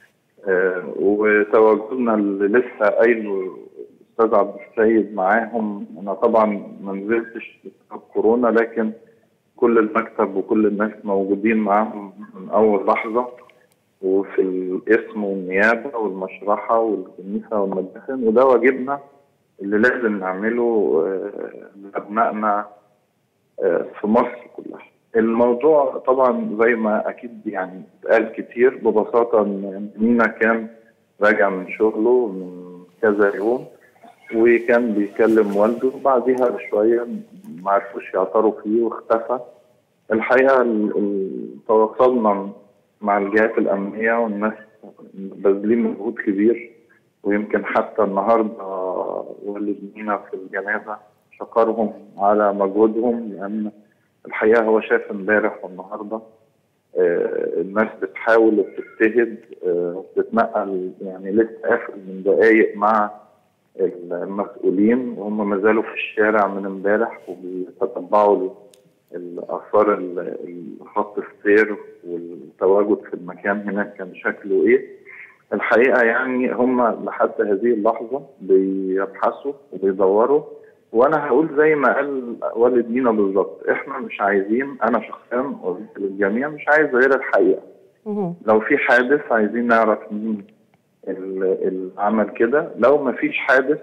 آه، وتواجدنا اللي لسه قايله الاستاذ عبد السيد معاهم انا طبعا ما نزلتش بسبب كورونا لكن كل المكتب وكل الناس موجودين معاهم من اول لحظه وفي الاسم والنيابه والمشرحه والكنيسه والمداخن وده واجبنا اللي لازم نعمله آه، لابنائنا آه، في مصر كلها. الموضوع طبعا زي ما اكيد يعني اتقال كتير ببساطه ان مينا كان راجع من شغله من كذا يوم وكان بيكلم والده وبعديها بشويه ما عرفوش يعثروا فيه واختفى. الحقيقه ال- ال- تواصلنا مع الجهات الامنيه والناس باذلين مجهود كبير ويمكن حتى النهارده والد مينا في الجنازه شكرهم على مجهودهم لان الحقيقه هو شاف امبارح والنهارده آه، الناس بتحاول وبتجتهد آه، بتتنقل يعني لسه قافل من دقايق مع المسؤولين وهم ما زالوا في الشارع من امبارح وبيتتبعوا الاثار ال- الخط السير والتواجد في المكان هناك كان شكله ايه الحقيقه يعني هم لحد هذه اللحظه بيبحثوا وبيدوروا وانا هقول زي ما قال والد مينا بالظبط احنا مش عايزين انا شخصيا قلت للجميع مش عايز غير الحقيقه
مهم.
لو في حادث عايزين نعرف مين ال- اللي عمل كده لو ما فيش حادث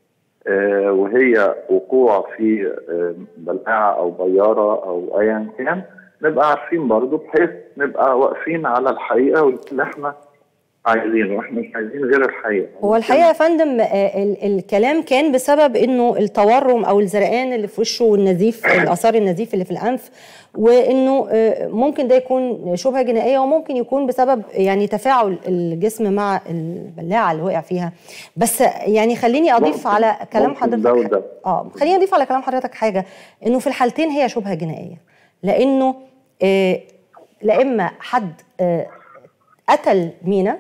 آه، وهي وقوع في آه، بلعة أو بيارة أو أيا كان نبقى عارفين برضو بحيث نبقى واقفين على الحقيقة واللي احنا عايزينه واحنا مش عايزين غير الحقيقه
هو الحقيقه يا فندم آه، ال- الكلام كان بسبب انه التورم او الزرقان اللي في وشه والنزيف الاثار النزيف اللي في الانف وانه آه، ممكن ده يكون شبهه جنائيه وممكن يكون بسبب يعني تفاعل الجسم مع البلاعه اللي وقع فيها بس يعني خليني اضيف
ممكن-
على كلام
ممكن
حضرتك
ده وده.
اه خليني اضيف على كلام حضرتك حاجه انه في الحالتين هي شبهه جنائيه لانه آه، لا اما حد آه، قتل مينا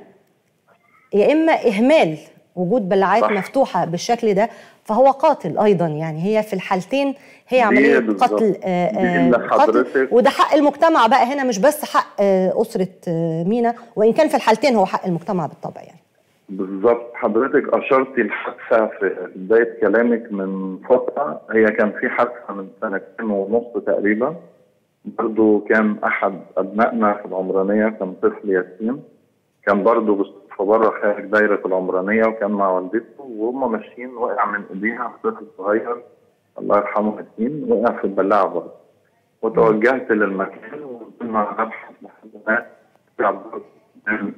يا اما اهمال وجود بلاعات
صح.
مفتوحه بالشكل ده فهو قاتل ايضا يعني هي في الحالتين هي
دي
عمليه
بالظبط.
قتل آه،
دي
آه،
اللي
قتل
حضرتك-
وده حق المجتمع بقى هنا مش بس حق آه، اسره آه، مينا وان كان في الحالتين هو حق المجتمع بالطبع يعني
بالظبط حضرتك اشرتي الحادثه في بدايه كلامك من فتره هي كان في حادثه من سنتين ونص تقريبا برضو كان احد ابنائنا في العمرانيه كان طفل يتيم كان برضو بالصدفه بره خارج دايره العمرانيه وكان مع والدته وهم ماشيين وقع من ايديها طفل صغير الله يرحمه يتيم وقع في البلاعه برضه وتوجهت للمكان وقلنا نبحث لحد ما طلع من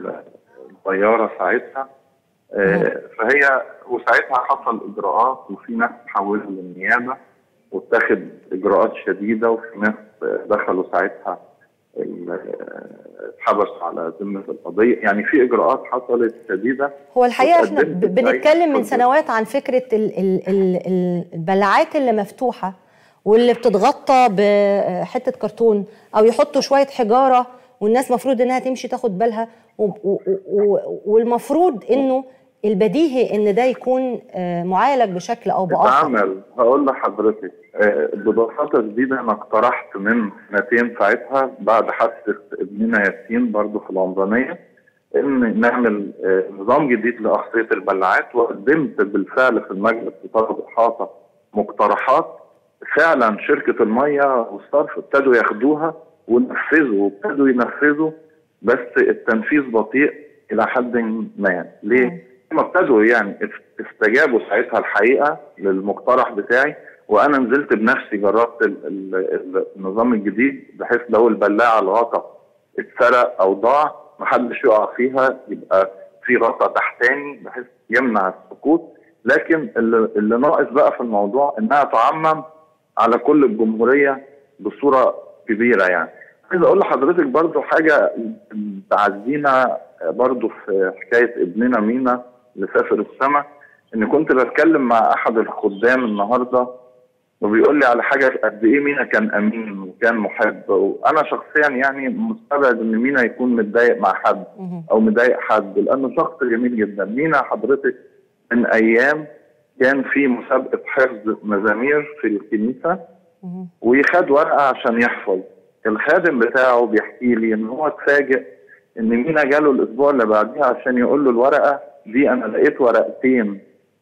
الطياره ساعتها آه، فهي وساعتها حصل اجراءات وفي ناس تحولوا للنيابه واتخذ اجراءات شديده وفي ناس آه، دخلوا ساعتها ال- آه، اتحبسوا على ذمه القضيه يعني في اجراءات حصلت شديده
هو الحقيقه احنا
واتقدمت
ب- بنتكلم من
اتفضل.
سنوات عن فكره ال- ال- ال- ال- البلاعات اللي مفتوحه واللي بتتغطى بحته كرتون او يحطوا شويه حجاره والناس مفروض انها تمشي تاخد بالها و- و- و- والمفروض انه البديهي ان ده يكون آه، معالج بشكل او باخر
اتعمل هقول لحضرتك آه، ببساطه شديده انا اقترحت من سنتين ساعتها بعد حادثه ابننا ياسين برضه في العمرانيه ان نعمل آه، نظام جديد لاغطيه البلاعات وقدمت بالفعل في المجلس بطلب احاطه مقترحات فعلا شركه الميه والصرف ابتدوا ياخدوها ونفذوا وابتدوا ينفذوا بس التنفيذ بطيء الى حد ما ليه؟ هم ابتدوا يعني استجابوا ساعتها الحقيقه للمقترح بتاعي وانا نزلت بنفسي جربت ال ال ال النظام الجديد بحيث لو البلاعه الغطا اتسرق او ضاع محدش يقع فيها يبقى في غطا تحتاني بحيث يمنع السقوط لكن اللي, اللي ناقص بقى في الموضوع انها تعمم على كل الجمهوريه بصوره كبيره يعني عايز اقول لحضرتك برضو حاجه تعزينا برضو في حكايه ابننا مينا اللي سافر السما ان كنت بتكلم مع احد الخدام النهارده وبيقول لي على حاجه قد ايه مينا كان امين وكان محب وانا شخصيا يعني مستبعد ان مينا يكون متضايق مع حد او مضايق حد لانه شخص جميل جدا مينا حضرتك من ايام كان في مسابقه حفظ مزامير في الكنيسه وخد ورقه عشان يحفظ الخادم بتاعه بيحكي لي ان هو اتفاجئ ان مينا جاله الاسبوع اللي بعديها عشان يقول له الورقه دي انا لقيت ورقتين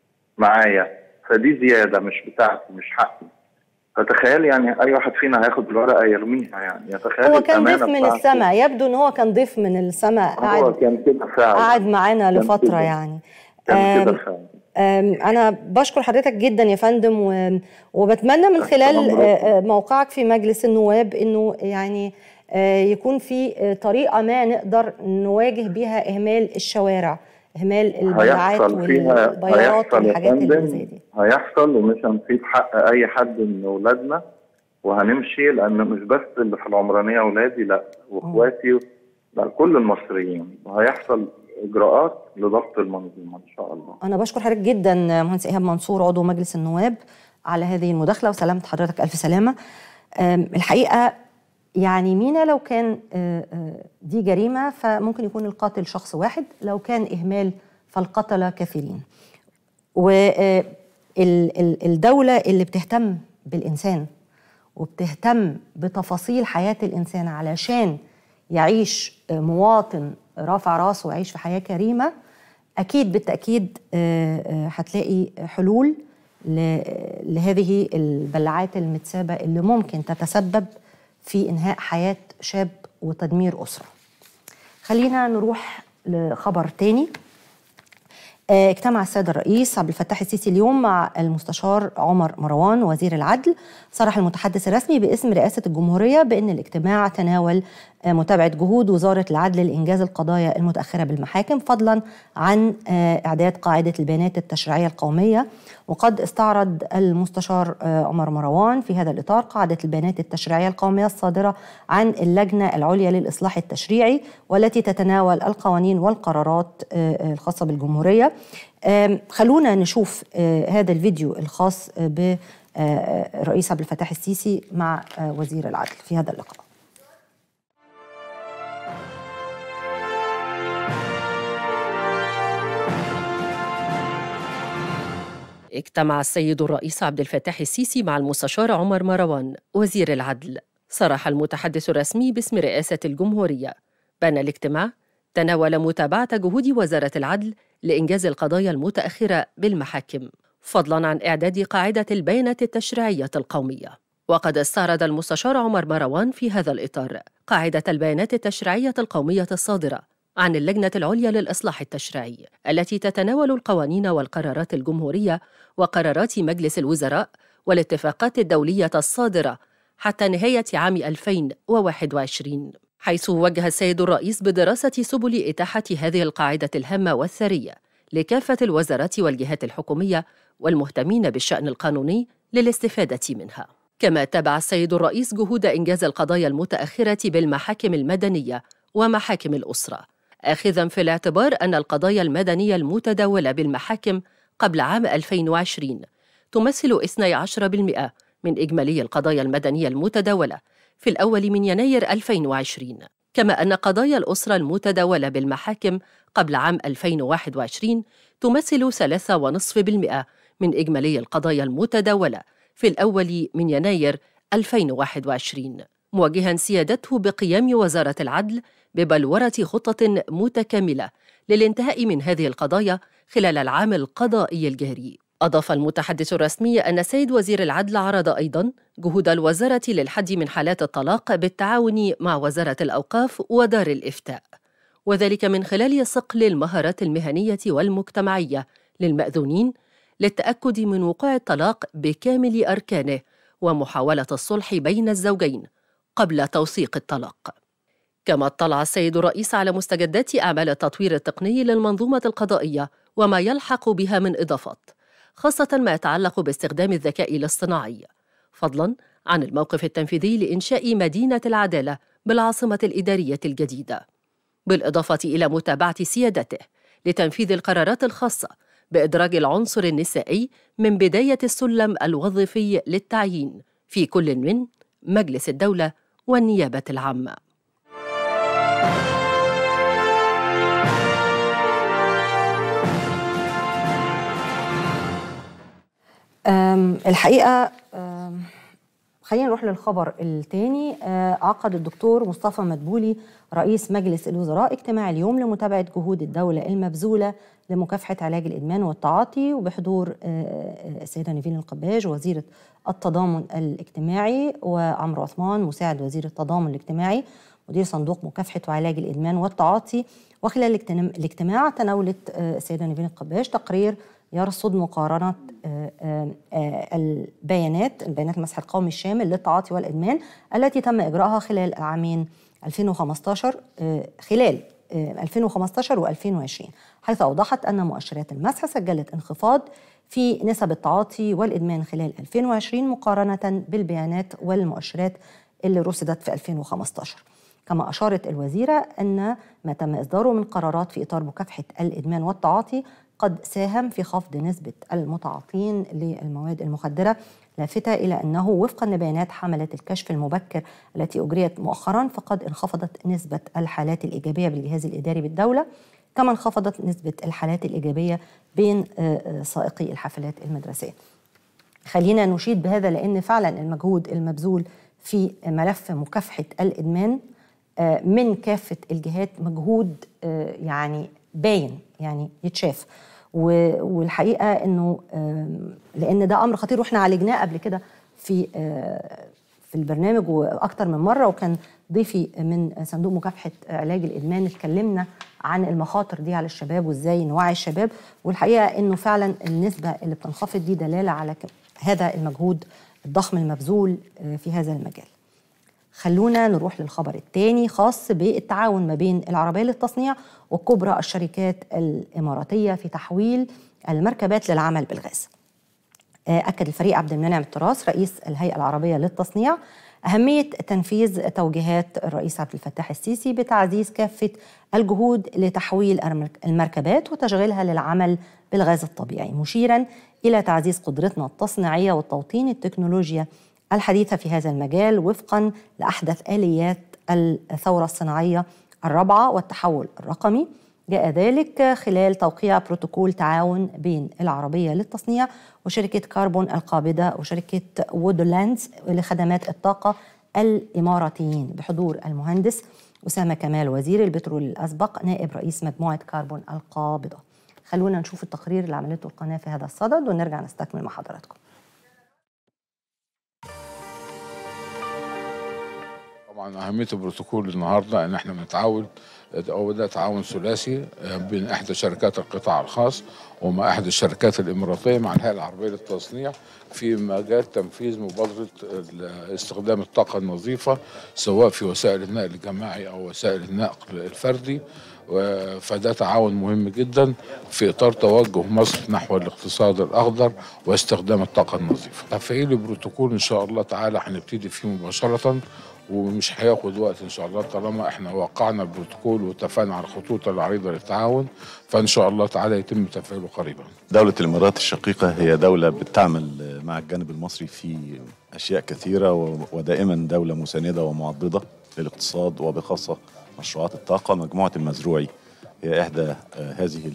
معايا فدي زياده مش بتاعتي مش حقي فتخيل يعني اي واحد فينا هياخد الورقه يرميها يعني يتخيل
هو كان ضيف
الأمانة
من
بتاعته.
السماء يبدو ان هو كان ضيف من السماء
هو
قاعد
كان كده فعلا
قاعد معانا
كان
لفتره
كده.
يعني
كان كده
آم،
فعلا
آم، أنا بشكر حضرتك جدا يا فندم و- وبتمنى من خلال
أمرك.
آه، آه، موقعك في مجلس النواب إنه يعني آه، يكون في آه، طريقة ما نقدر نواجه بيها إهمال الشوارع إهمال البلاعات
هيحصل فيها
والبياض
هيحصل يا
والحاجات اللي
فندم
زي دي
هيحصل ومش هنسيب حق اي حد من اولادنا وهنمشي لان مش بس اللي في العمرانيه اولادي لا واخواتي لا كل المصريين وهيحصل اجراءات لضبط المنظومه ان شاء الله
أنا بشكر حضرتك جدا مهندس إيهاب منصور عضو مجلس النواب على هذه المداخلة وسلامة حضرتك ألف سلامة آم، الحقيقة يعني مينا لو كان آه، آه، دي جريمة فممكن يكون القاتل شخص واحد لو كان إهمال فالقتلة كثيرين والدولة اللي بتهتم بالإنسان وبتهتم بتفاصيل حياة الإنسان علشان يعيش آه، مواطن رافع راسه ويعيش في حياة كريمة أكيد بالتأكيد آه، آه، هتلاقي حلول ل- لهذه البلاعات المتسابة اللي ممكن تتسبب في إنهاء حياة شاب وتدمير أسرة خلينا نروح لخبر تاني آه، اجتمع السيد الرئيس عبد الفتاح السيسي اليوم مع المستشار عمر مروان وزير العدل صرح المتحدث الرسمي باسم رئاسة الجمهورية بأن الاجتماع تناول متابعة جهود وزارة العدل لإنجاز القضايا المتأخرة بالمحاكم فضلا عن إعداد قاعدة البيانات التشريعية القومية وقد استعرض المستشار عمر مروان في هذا الإطار قاعدة البيانات التشريعية القومية الصادرة عن اللجنة العليا للإصلاح التشريعي والتي تتناول القوانين والقرارات الخاصة بالجمهورية خلونا نشوف هذا الفيديو الخاص بالرئيس عبد الفتاح السيسي مع وزير العدل في هذا اللقاء
اجتمع السيد الرئيس عبد الفتاح السيسي مع المستشار عمر مروان وزير العدل صرح المتحدث الرسمي باسم رئاسة الجمهورية بأن الاجتماع تناول متابعة جهود وزارة العدل لإنجاز القضايا المتأخرة بالمحاكم فضلا عن إعداد قاعدة البيانات التشريعية القومية وقد استعرض المستشار عمر مروان في هذا الإطار قاعدة البيانات التشريعية القومية الصادرة عن اللجنة العليا للإصلاح التشريعي التي تتناول القوانين والقرارات الجمهورية وقرارات مجلس الوزراء والاتفاقات الدولية الصادرة حتى نهاية عام 2021 حيث وجه السيد الرئيس بدراسة سبل إتاحة هذه القاعدة الهامة والثرية لكافة الوزارات والجهات الحكومية والمهتمين بالشأن القانوني للاستفادة منها. كما تابع السيد الرئيس جهود إنجاز القضايا المتأخرة بالمحاكم المدنية ومحاكم الأسرة، آخذا في الاعتبار أن القضايا المدنية المتداولة بالمحاكم قبل عام 2020 تمثل 12% من إجمالي القضايا المدنية المتداولة في الأول من يناير 2020 كما أن قضايا الأسرة المتداولة بالمحاكم قبل عام 2021 تمثل 3.5% من إجمالي القضايا المتداولة في الأول من يناير 2021 موجها سيادته بقيام وزارة العدل ببلورة خطة متكاملة للانتهاء من هذه القضايا خلال العام القضائي الجاري أضاف المتحدث الرسمي أن السيد وزير العدل عرض أيضا جهود الوزارة للحد من حالات الطلاق بالتعاون مع وزارة الأوقاف ودار الإفتاء وذلك من خلال صقل المهارات المهنية والمجتمعية للمأذونين للتأكد من وقوع الطلاق بكامل أركانه ومحاولة الصلح بين الزوجين قبل توثيق الطلاق كما اطلع السيد الرئيس على مستجدات أعمال التطوير التقني للمنظومة القضائية وما يلحق بها من إضافات خاصة ما يتعلق باستخدام الذكاء الاصطناعي فضلا عن الموقف التنفيذي لإنشاء مدينة العدالة بالعاصمة الإدارية الجديدة بالإضافة إلى متابعة سيادته لتنفيذ القرارات الخاصة بإدراج العنصر النسائي من بداية السلم الوظيفي للتعيين في كل من مجلس الدولة والنيابة العامة
الحقيقة خلينا نروح للخبر الثاني عقد الدكتور مصطفى مدبولي رئيس مجلس الوزراء اجتماع اليوم لمتابعة جهود الدولة المبذولة لمكافحة علاج الإدمان والتعاطي وبحضور السيدة نيفين القباج وزيرة التضامن الاجتماعي وعمرو عثمان مساعد وزير التضامن الاجتماعي مدير صندوق مكافحة وعلاج الإدمان والتعاطي وخلال الاجتماع تناولت السيدة نيفين القباج تقرير يرصد مقارنة البيانات البيانات المسح القومي الشامل للتعاطي والإدمان التي تم إجراءها خلال العامين 2015 خلال 2015 و2020 حيث أوضحت أن مؤشرات المسح سجلت انخفاض في نسب التعاطي والإدمان خلال 2020 مقارنة بالبيانات والمؤشرات اللي رصدت في 2015 كما أشارت الوزيرة أن ما تم إصداره من قرارات في إطار مكافحة الإدمان والتعاطي قد ساهم في خفض نسبة المتعاطين للمواد المخدرة لافتة إلى أنه وفقا لبيانات حملة الكشف المبكر التي أجريت مؤخرا فقد انخفضت نسبة الحالات الإيجابية بالجهاز الإداري بالدولة كما انخفضت نسبة الحالات الإيجابية بين سائقي الحافلات المدرسية خلينا نشيد بهذا لأن فعلا المجهود المبذول في ملف مكافحة الإدمان من كافة الجهات مجهود يعني باين يعني يتشاف والحقيقه انه لان ده امر خطير واحنا عالجناه قبل كده في في البرنامج واكتر من مره وكان ضيفي من صندوق مكافحه علاج الادمان اتكلمنا عن المخاطر دي على الشباب وازاي نوعي الشباب والحقيقه انه فعلا النسبه اللي بتنخفض دي دلاله على هذا المجهود الضخم المبذول في هذا المجال. خلونا نروح للخبر الثاني خاص بالتعاون ما بين العربية للتصنيع وكبرى الشركات الإماراتية في تحويل المركبات للعمل بالغاز أكد الفريق عبد المنعم التراث رئيس الهيئة العربية للتصنيع أهمية تنفيذ توجيهات الرئيس عبد الفتاح السيسي بتعزيز كافة الجهود لتحويل المركبات وتشغيلها للعمل بالغاز الطبيعي مشيرا إلى تعزيز قدرتنا التصنيعية وتوطين التكنولوجيا الحديثة في هذا المجال وفقا لأحدث آليات الثورة الصناعية الرابعة والتحول الرقمي جاء ذلك خلال توقيع بروتوكول تعاون بين العربية للتصنيع وشركة كاربون القابضة وشركة وودلاندز لخدمات الطاقة الإماراتيين بحضور المهندس أسامة كمال وزير البترول الأسبق نائب رئيس مجموعة كاربون القابضة خلونا نشوف التقرير اللي عملته القناة في هذا الصدد ونرجع نستكمل مع حضراتكم
طبعا اهميه البروتوكول النهارده ان احنا بنتعاون او ده تعاون ثلاثي بين احدى شركات القطاع الخاص ومع احدى الشركات الاماراتيه مع الهيئه العربيه للتصنيع في مجال تنفيذ مبادره استخدام الطاقه النظيفه سواء في وسائل النقل الجماعي او وسائل النقل الفردي فده تعاون مهم جدا في اطار توجه مصر نحو الاقتصاد الاخضر واستخدام الطاقه النظيفه. تفعيل البروتوكول ان شاء الله تعالى هنبتدي فيه مباشره ومش هياخد وقت ان شاء الله طالما احنا وقعنا البروتوكول واتفقنا على الخطوط العريضه للتعاون فان شاء الله تعالى يتم تفعيله قريبا.
دولة الامارات الشقيقة هي دولة بتعمل مع الجانب المصري في اشياء كثيرة ودائما دولة مساندة ومعضدة للاقتصاد وبخاصة مشروعات الطاقة مجموعة المزروعي هي إحدى هذه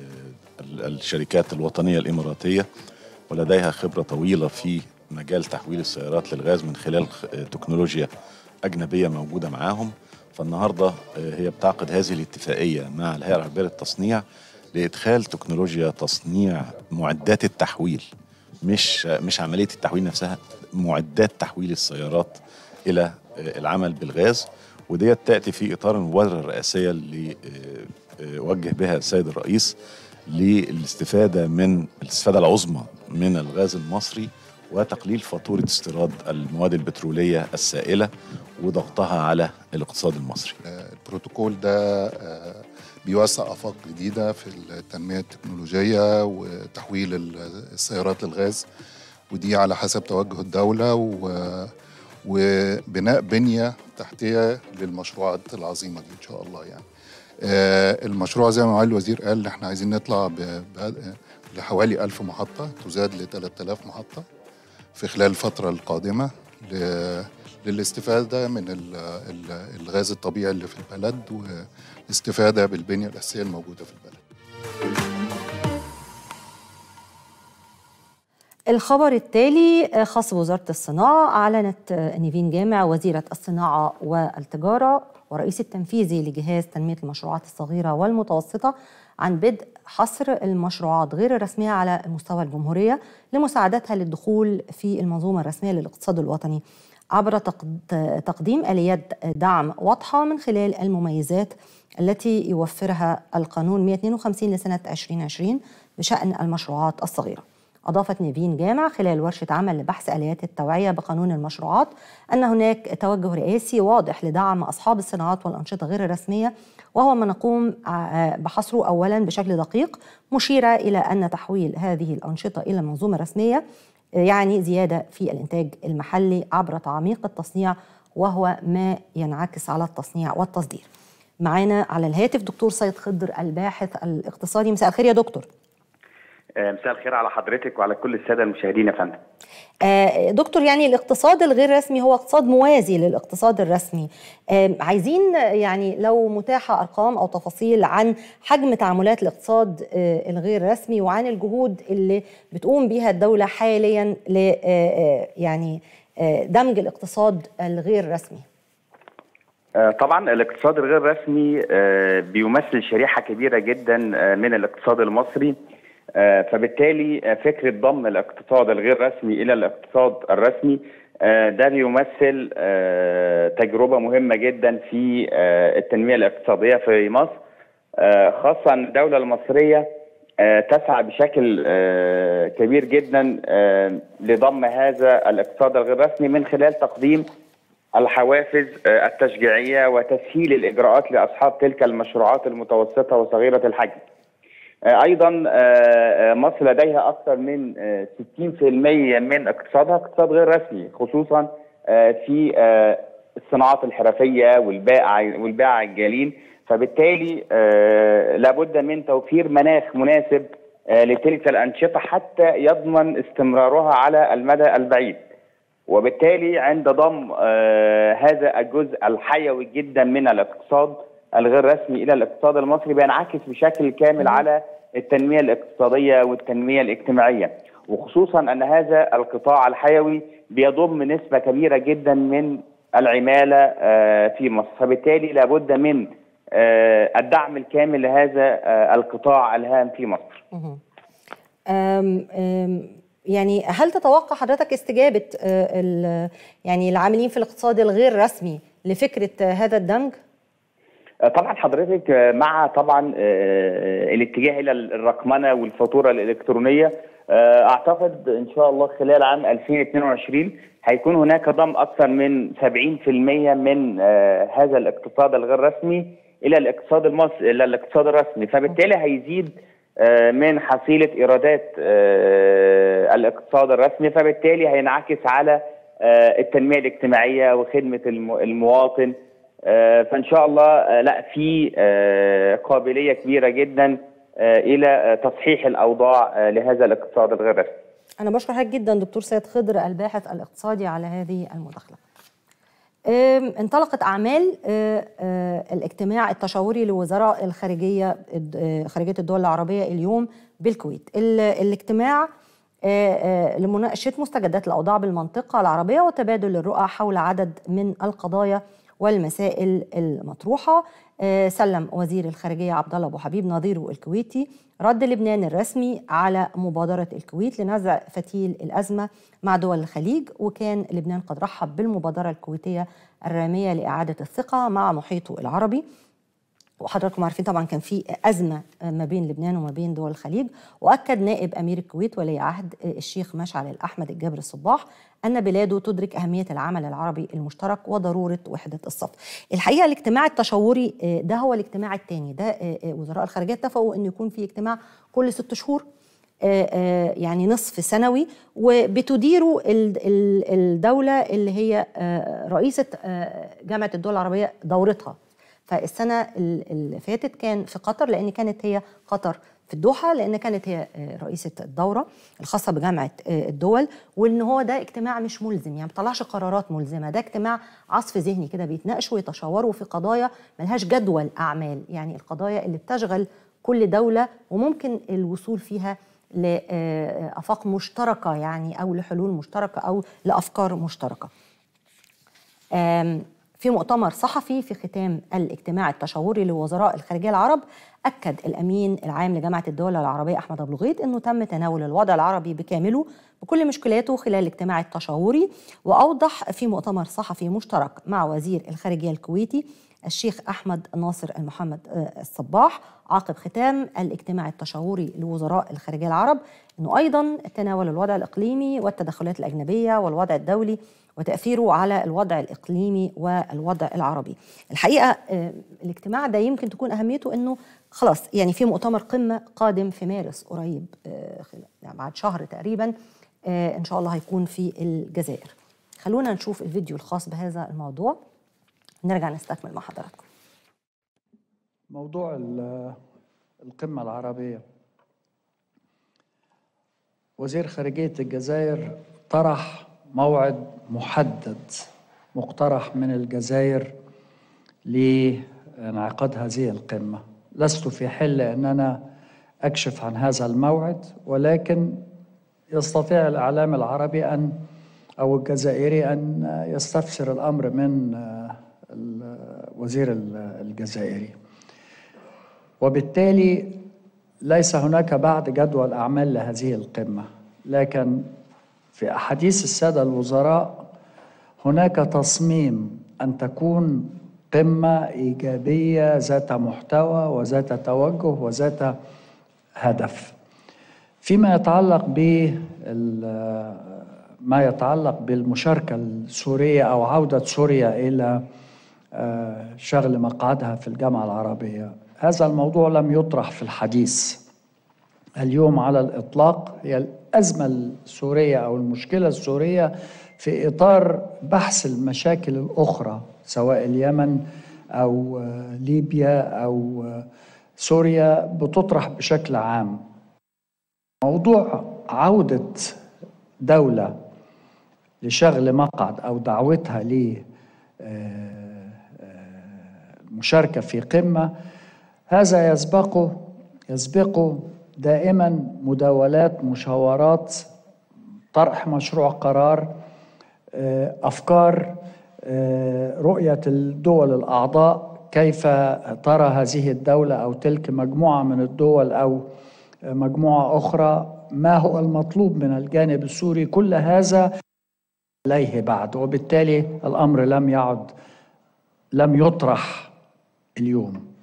الشركات الوطنية الإماراتية ولديها خبرة طويلة في مجال تحويل السيارات للغاز من خلال تكنولوجيا أجنبية موجودة معاهم فالنهاردة هي بتعقد هذه الاتفاقية مع الهيئة العربية للتصنيع لإدخال تكنولوجيا تصنيع معدات التحويل مش مش عملية التحويل نفسها معدات تحويل السيارات إلى العمل بالغاز وديت تأتي في إطار المبادرة الرئاسية اللي وجه بها السيد الرئيس للاستفادة من الاستفادة العظمى من الغاز المصري وتقليل فاتورة استيراد المواد البترولية السائلة وضغطها على الاقتصاد المصري
البروتوكول ده بيوسع آفاق جديدة في التنمية التكنولوجية وتحويل السيارات للغاز ودي على حسب توجه الدولة و وبناء بنية تحتية للمشروعات العظيمة دي إن شاء الله يعني آه المشروع زي ما معالي الوزير قال احنا عايزين نطلع لحوالي ألف محطة تزاد ل 3000 محطة في خلال الفترة القادمة للاستفادة من ال ال الغاز الطبيعي اللي في البلد والاستفادة بالبنية الأساسية الموجودة في البلد
الخبر التالي خاص بوزارة الصناعة أعلنت نيفين جامع وزيرة الصناعة والتجارة ورئيس التنفيذي لجهاز تنمية المشروعات الصغيرة والمتوسطة عن بدء حصر المشروعات غير الرسمية على مستوى الجمهورية لمساعدتها للدخول في المنظومة الرسمية للاقتصاد الوطني عبر تقديم آليات دعم واضحة من خلال المميزات التي يوفرها القانون 152 لسنة 2020 بشأن المشروعات الصغيرة أضافت نيفين جامع خلال ورشة عمل لبحث آليات التوعية بقانون المشروعات أن هناك توجه رئاسي واضح لدعم أصحاب الصناعات والأنشطة غير الرسمية وهو ما نقوم بحصره أولا بشكل دقيق مشيرة إلى أن تحويل هذه الأنشطة إلى منظومة رسمية يعني زيادة في الإنتاج المحلي عبر تعميق التصنيع وهو ما ينعكس على التصنيع والتصدير معانا على الهاتف دكتور سيد خضر الباحث الاقتصادي مساء الخير يا دكتور
مساء الخير على حضرتك وعلى كل الساده المشاهدين يا فندم.
آه دكتور يعني الاقتصاد الغير رسمي هو اقتصاد موازي للاقتصاد الرسمي. آه عايزين يعني لو متاحه ارقام او تفاصيل عن حجم تعاملات الاقتصاد آه الغير رسمي وعن الجهود اللي بتقوم بها الدوله حاليا ل يعني دمج الاقتصاد الغير رسمي.
طبعا الاقتصاد الغير رسمي بيمثل شريحه كبيره جدا من الاقتصاد المصري. فبالتالي فكرة ضم الاقتصاد الغير رسمي إلى الاقتصاد الرسمي ده بيمثل تجربة مهمة جدا في التنمية الاقتصادية في مصر خاصة أن الدولة المصرية تسعى بشكل كبير جدا لضم هذا الاقتصاد الغير رسمي من خلال تقديم الحوافز آه، التشجيعيه وتسهيل الاجراءات لاصحاب تلك المشروعات المتوسطه وصغيره الحجم. آه، ايضا آه، آه، مصر لديها اكثر من آه، 60% من اقتصادها اقتصاد غير رسمي خصوصا آه، في آه، الصناعات الحرفيه والبائع والباعة عجالين فبالتالي آه، لابد من توفير مناخ مناسب آه، لتلك الانشطه حتى يضمن استمرارها على المدى البعيد. وبالتالي عند ضم آه، هذا الجزء الحيوي جدا من الاقتصاد الغير رسمي الى الاقتصاد المصري بينعكس بشكل كامل على التنميه الاقتصاديه والتنميه الاجتماعيه وخصوصا ان هذا القطاع الحيوي بيضم نسبه كبيره جدا من العماله آه، في مصر فبالتالي لابد من آه، الدعم الكامل لهذا آه، القطاع الهام في مصر
مهم. أم أم يعني هل تتوقع حضرتك استجابة آه، ال- يعني العاملين في الاقتصاد الغير رسمي لفكرة آه، هذا الدمج؟
طبعا حضرتك مع طبعا آه، الاتجاه الى الرقمنه والفاتوره الالكترونيه آه، اعتقد ان شاء الله خلال عام 2022 هيكون هناك ضم اكثر من 70% من آه، هذا الاقتصاد الغير رسمي الى الاقتصاد المصري الى الاقتصاد الرسمي فبالتالي هيزيد آه، من حصيله ايرادات آه، الاقتصاد الرسمي فبالتالي هينعكس على آه، التنميه الاجتماعيه وخدمه الم- المواطن آه، فان شاء الله آه، لا في آه، قابليه كبيره جدا آه، الى آه، تصحيح الاوضاع آه، لهذا الاقتصاد الغير رسمي.
أنا بشكر حضرتك جدا دكتور سيد خضر الباحث الاقتصادي على هذه المداخلة. أم، انطلقت أعمال أه، أه، الاجتماع التشاوري لوزراء الخارجية الد- أه، خارجية الدول العربية اليوم بالكويت. ال- الاجتماع أه، أه، لمناقشة مستجدات الأوضاع بالمنطقة العربية وتبادل الرؤى حول عدد من القضايا والمسائل المطروحة أه، سلم وزير الخارجية عبد الله أبو حبيب نظيره الكويتي رد لبنان الرسمي على مبادرة الكويت لنزع فتيل الأزمة مع دول الخليج وكان لبنان قد رحب بالمبادرة الكويتية الرامية لإعادة الثقة مع محيطه العربي وحضراتكم عارفين طبعا كان في أزمة ما بين لبنان وما بين دول الخليج وأكد نائب أمير الكويت ولي عهد الشيخ مشعل الأحمد الجابر الصباح أن بلاده تدرك أهمية العمل العربي المشترك وضرورة وحدة الصف الحقيقة الاجتماع التشاوري آه، ده هو الاجتماع الثاني ده آه، آه، وزراء الخارجية اتفقوا أن يكون في اجتماع كل ست شهور آه، آه، يعني نصف سنوي وبتديره ال- ال- الدولة اللي هي آه، رئيسة آه، جامعة الدول العربية دورتها فالسنة ال- اللي فاتت كان في قطر لأن كانت هي قطر في الدوحة لأن كانت هي آه، رئيسة الدورة الخاصة بجامعة آه، الدول وإن هو ده اجتماع مش ملزم يعني ما بيطلعش قرارات ملزمة ده اجتماع عصف ذهني كده بيتناقشوا ويتشاوروا في قضايا ملهاش جدول أعمال يعني القضايا اللي بتشغل كل دولة وممكن الوصول فيها لآفاق مشتركة يعني أو لحلول مشتركة أو لأفكار مشتركة آم، في مؤتمر صحفي في ختام الاجتماع التشاوري لوزراء الخارجيه العرب اكد الامين العام لجامعه الدول العربيه احمد ابو الغيط انه تم تناول الوضع العربي بكامله بكل مشكلاته خلال الاجتماع التشاوري واوضح في مؤتمر صحفي مشترك مع وزير الخارجيه الكويتي الشيخ احمد ناصر المحمد آه، الصباح عقب ختام الاجتماع التشاوري لوزراء الخارجيه العرب انه ايضا تناول الوضع الاقليمي والتدخلات الاجنبيه والوضع الدولي وتاثيره على الوضع الاقليمي والوضع العربي. الحقيقه آه، الاجتماع ده يمكن تكون اهميته انه خلاص يعني في مؤتمر قمه قادم في مارس قريب آه، خلال- يعني بعد شهر تقريبا آه، ان شاء الله هيكون في الجزائر. خلونا نشوف الفيديو الخاص بهذا الموضوع نرجع نستكمل مع حضراتكم.
موضوع ال- القمة العربية وزير خارجية الجزائر طرح موعد محدد مقترح من الجزائر لانعقاد هذه القمة لست في حل أن أنا أكشف عن هذا الموعد ولكن يستطيع الإعلام العربي أن أو الجزائري أن يستفسر الأمر من الوزير الجزائري وبالتالي ليس هناك بعد جدول أعمال لهذه القمة لكن في أحاديث السادة الوزراء هناك تصميم أن تكون قمة إيجابية ذات محتوى وذات توجه وذات هدف فيما يتعلق ما يتعلق بالمشاركة السورية أو عودة سوريا إلى شغل مقعدها في الجامعة العربية هذا الموضوع لم يطرح في الحديث اليوم على الإطلاق هي الأزمة السورية أو المشكلة السورية في إطار بحث المشاكل الأخرى سواء اليمن أو ليبيا أو سوريا بتطرح بشكل عام موضوع عودة دولة لشغل مقعد أو دعوتها لمشاركة في قمة هذا يسبقه يسبقه دائما مداولات مشاورات طرح مشروع قرار أفكار رؤية الدول الأعضاء كيف ترى هذه الدولة أو تلك مجموعة من الدول أو مجموعة أخرى ما هو المطلوب من الجانب السوري كل هذا عليه بعد وبالتالي الأمر لم يعد لم يطرح اليوم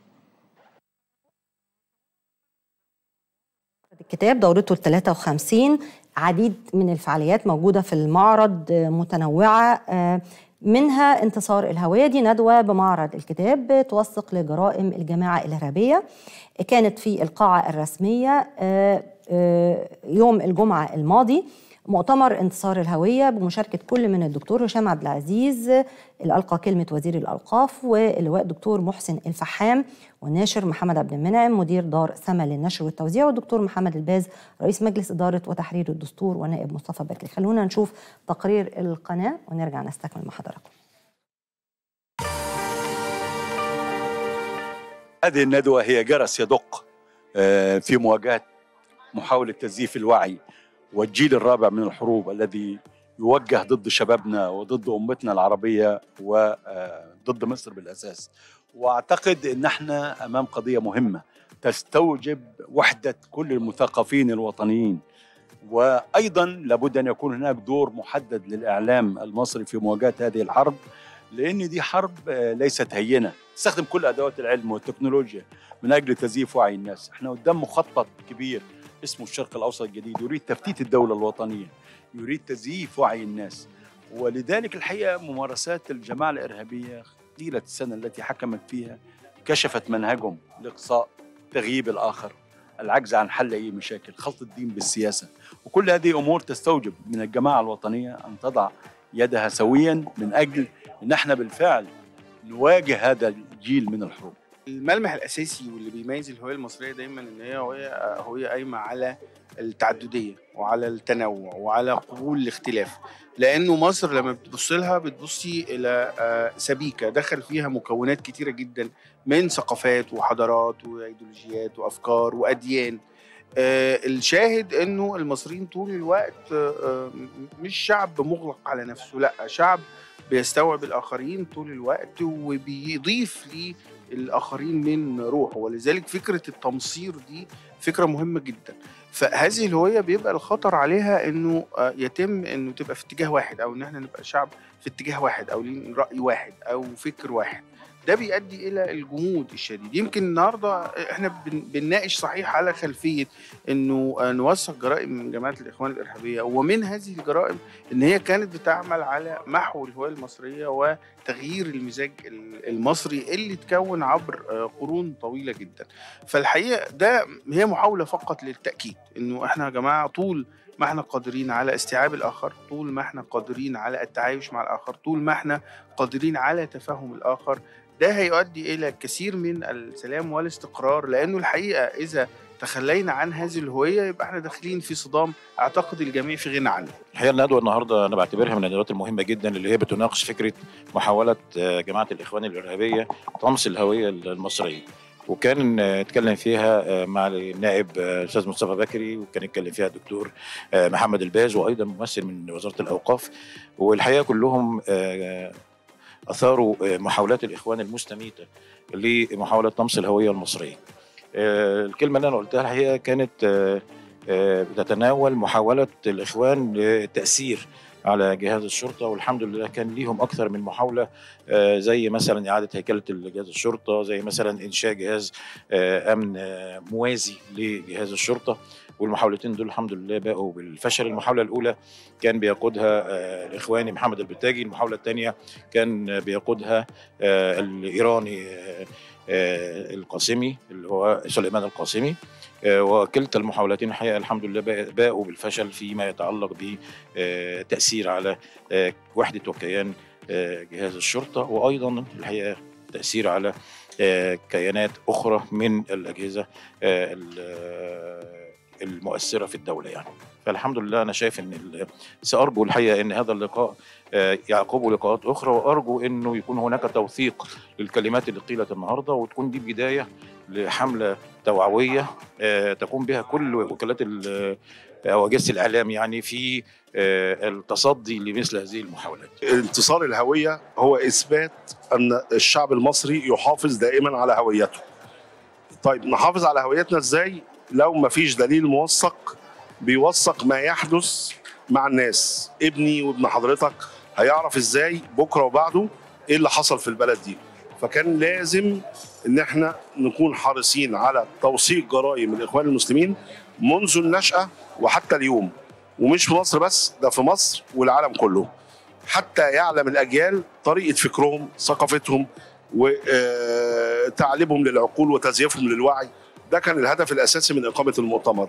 الكتاب دورته ال 53 عديد من الفعاليات موجودة في المعرض متنوعة منها انتصار الهوية دي ندوة بمعرض الكتاب توثق لجرائم الجماعة الإرهابية كانت في القاعة الرسمية يوم الجمعة الماضي مؤتمر انتصار الهوية بمشاركة كل من الدكتور هشام عبد العزيز اللي ألقى كلمة وزير الأوقاف واللواء الدكتور محسن الفحام والناشر محمد عبد المنعم مدير دار سما للنشر والتوزيع والدكتور محمد الباز رئيس مجلس إدارة وتحرير الدستور ونائب مصطفى بكري خلونا نشوف تقرير القناة ونرجع نستكمل مع حضراتكم
هذه الندوة هي جرس يدق في مواجهة محاولة تزييف الوعي والجيل الرابع من الحروب الذي يوجه ضد شبابنا وضد امتنا العربيه وضد مصر بالاساس واعتقد ان احنا امام قضيه مهمه تستوجب وحده كل المثقفين الوطنيين وايضا لابد ان يكون هناك دور محدد للاعلام المصري في مواجهه هذه الحرب لان دي حرب ليست هينه تستخدم كل ادوات العلم والتكنولوجيا من اجل تزييف وعي الناس احنا قدام مخطط كبير اسمه الشرق الاوسط الجديد يريد تفتيت الدوله الوطنيه يريد تزييف وعي الناس ولذلك الحقيقه ممارسات الجماعه الارهابيه طيله السنه التي حكمت فيها كشفت منهجهم لاقصاء تغييب الاخر العجز عن حل اي مشاكل خلط الدين بالسياسه وكل هذه امور تستوجب من الجماعه الوطنيه ان تضع يدها سويا من اجل ان احنا بالفعل نواجه هذا الجيل من الحروب
الملمح الاساسي واللي بيميز الهويه المصريه دايما ان هي هويه هويه قايمه على التعدديه وعلى التنوع وعلى قبول الاختلاف لانه مصر لما بتبص لها بتبصي الى سبيكه دخل فيها مكونات كتيره جدا من ثقافات وحضارات وايديولوجيات وافكار واديان الشاهد انه المصريين طول الوقت مش شعب مغلق على نفسه لا شعب بيستوعب الاخرين طول الوقت وبيضيف ليه الاخرين من روحه ولذلك فكره التمصير دي فكره مهمه جدا فهذه الهويه بيبقى الخطر عليها انه يتم انه تبقى في اتجاه واحد او ان احنا نبقى شعب في اتجاه واحد او لين راي واحد او فكر واحد ده بيؤدي الى الجمود الشديد يمكن النهارده احنا بنناقش صحيح على خلفيه انه نوثق جرائم من جماعه الاخوان الارهابيه ومن هذه الجرائم ان هي كانت بتعمل على محو الهويه المصريه وتغيير المزاج المصري اللي تكون عبر قرون طويله جدا فالحقيقه ده هي محاوله فقط للتاكيد انه احنا يا جماعه طول ما احنا قادرين على استيعاب الاخر طول ما احنا قادرين على التعايش مع الاخر طول ما احنا قادرين على تفهم الاخر ده هيؤدي الى كثير من السلام والاستقرار لانه الحقيقه اذا تخلينا عن هذه الهويه يبقى احنا داخلين في صدام اعتقد الجميع في غنى عنه.
الحقيقه الندوه النهارده انا بعتبرها من الندوات المهمه جدا اللي هي بتناقش فكره محاوله جماعه الاخوان الارهابيه طمس الهويه المصريه. وكان اتكلم فيها مع النائب الاستاذ مصطفى بكري وكان اتكلم فيها الدكتور محمد الباز وايضا ممثل من وزاره الاوقاف والحقيقه كلهم اثاروا محاولات الاخوان المستميته لمحاوله طمس الهويه المصريه. الكلمه اللي انا قلتها الحقيقه كانت بتتناول محاوله الاخوان لتاثير على جهاز الشرطه والحمد لله كان ليهم اكثر من محاوله آه، زي مثلا اعاده هيكله جهاز الشرطه زي مثلا انشاء جهاز آه، امن آه، موازي لجهاز الشرطه والمحاولتين دول الحمد لله باقوا بالفشل المحاوله الاولى كان بيقودها آه، الاخواني محمد البتاجي المحاوله الثانيه كان بيقودها آه، الايراني آه، آه، القاسمي اللي هو سليمان القاسمي آه، وكلتا المحاولتين الحقيقه الحمد لله با- باقوا بالفشل فيما يتعلق بتاثير على آه، وحده وكيان آه، جهاز الشرطه وايضا الحقيقه تاثير على آه، كيانات اخرى من الاجهزه آه، ال- آه، المؤثره في الدوله يعني فالحمد لله انا شايف ان ال- سارجو الحقيقه ان هذا اللقاء آه، يعقبه لقاءات اخرى وارجو انه يكون هناك توثيق للكلمات اللي قيلت النهارده وتكون دي بدايه لحمله توعويه آه، تقوم بها كل وكالات ال- او اجهزه الاعلام يعني في آه، التصدي لمثل هذه المحاولات
انتصار الهوية هو إثبات أن الشعب المصري يحافظ دائما على هويته طيب نحافظ على هويتنا إزاي لو ما فيش دليل موثق بيوثق ما يحدث مع الناس ابني وابن حضرتك هيعرف إزاي بكرة وبعده إيه اللي حصل في البلد دي فكان لازم ان احنا نكون حريصين على توثيق جرائم الاخوان المسلمين منذ النشأة وحتى اليوم ومش في مصر بس ده في مصر والعالم كله حتى يعلم الأجيال طريقة فكرهم ثقافتهم وتعليمهم للعقول وتزييفهم للوعي ده كان الهدف الأساسي من إقامة المؤتمر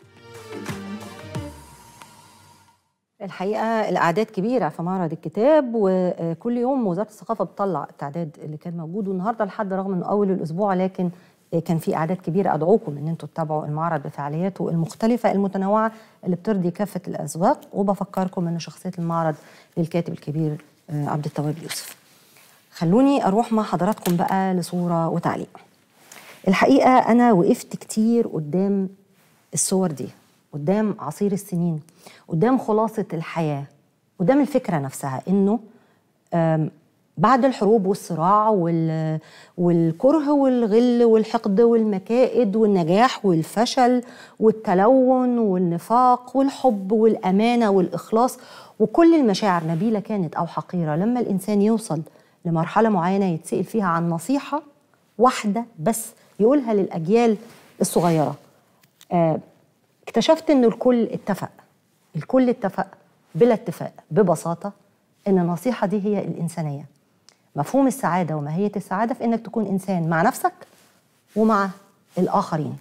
الحقيقه الاعداد كبيره في معرض الكتاب وكل يوم وزاره الثقافه بتطلع التعداد اللي كان موجود والنهارده لحد رغم انه اول الاسبوع لكن كان في اعداد كبيره ادعوكم ان انتم تتابعوا المعرض بفعالياته المختلفه المتنوعه اللي بترضي كافه الاذواق وبفكركم ان شخصيه المعرض للكاتب الكبير آه، عبد التواب يوسف. خلوني اروح مع حضراتكم بقى لصوره وتعليق. الحقيقه انا وقفت كتير قدام الصور دي قدام عصير السنين قدام خلاصه الحياه قدام الفكره نفسها انه آم، بعد الحروب والصراع وال... والكره والغل والحقد والمكائد والنجاح والفشل والتلون والنفاق والحب والامانه والاخلاص وكل المشاعر نبيله كانت او حقيره لما الانسان يوصل لمرحله معينه يتسال فيها عن نصيحه واحده بس يقولها للاجيال الصغيره آه، اكتشفت ان الكل اتفق الكل اتفق بلا اتفاق ببساطه ان النصيحه دي هي الانسانيه مفهوم السعاده وماهيه السعاده في انك تكون انسان مع نفسك ومع الاخرين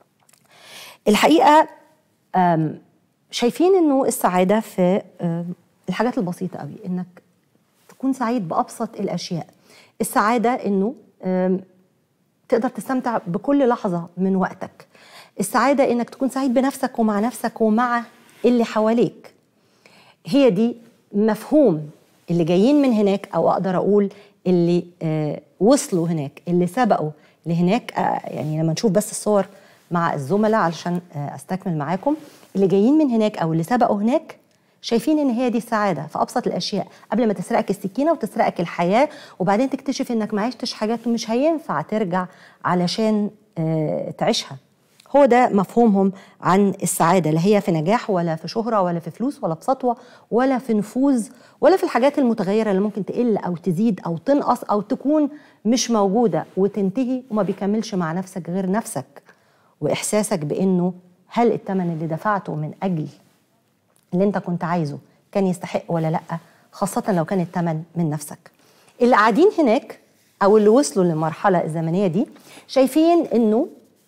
الحقيقه آم، شايفين انه السعاده في آم، الحاجات البسيطه قوي انك تكون سعيد بابسط الاشياء السعاده انه آم، تقدر تستمتع بكل لحظه من وقتك السعاده انك تكون سعيد بنفسك ومع نفسك ومع اللي حواليك هي دي مفهوم اللي جايين من هناك او اقدر اقول اللي آه وصلوا هناك اللي سبقوا لهناك آه يعني لما نشوف بس الصور مع الزملاء علشان آه استكمل معاكم اللي جايين من هناك او اللي سبقوا هناك شايفين ان هي دي السعاده في ابسط الاشياء قبل ما تسرقك السكينه وتسرقك الحياه وبعدين تكتشف انك ما عشتش حاجات مش هينفع ترجع علشان آه تعيشها هو ده مفهومهم عن السعاده لا هي في نجاح ولا في شهره ولا في فلوس ولا في سطوه ولا في نفوذ ولا في الحاجات المتغيره اللي ممكن تقل او تزيد او تنقص او تكون مش موجوده وتنتهي وما بيكملش مع نفسك غير نفسك واحساسك بانه هل الثمن اللي دفعته من اجل اللي انت كنت عايزه كان يستحق ولا لا خاصه لو كان الثمن من نفسك اللي قاعدين هناك او اللي وصلوا للمرحله الزمنيه دي شايفين انه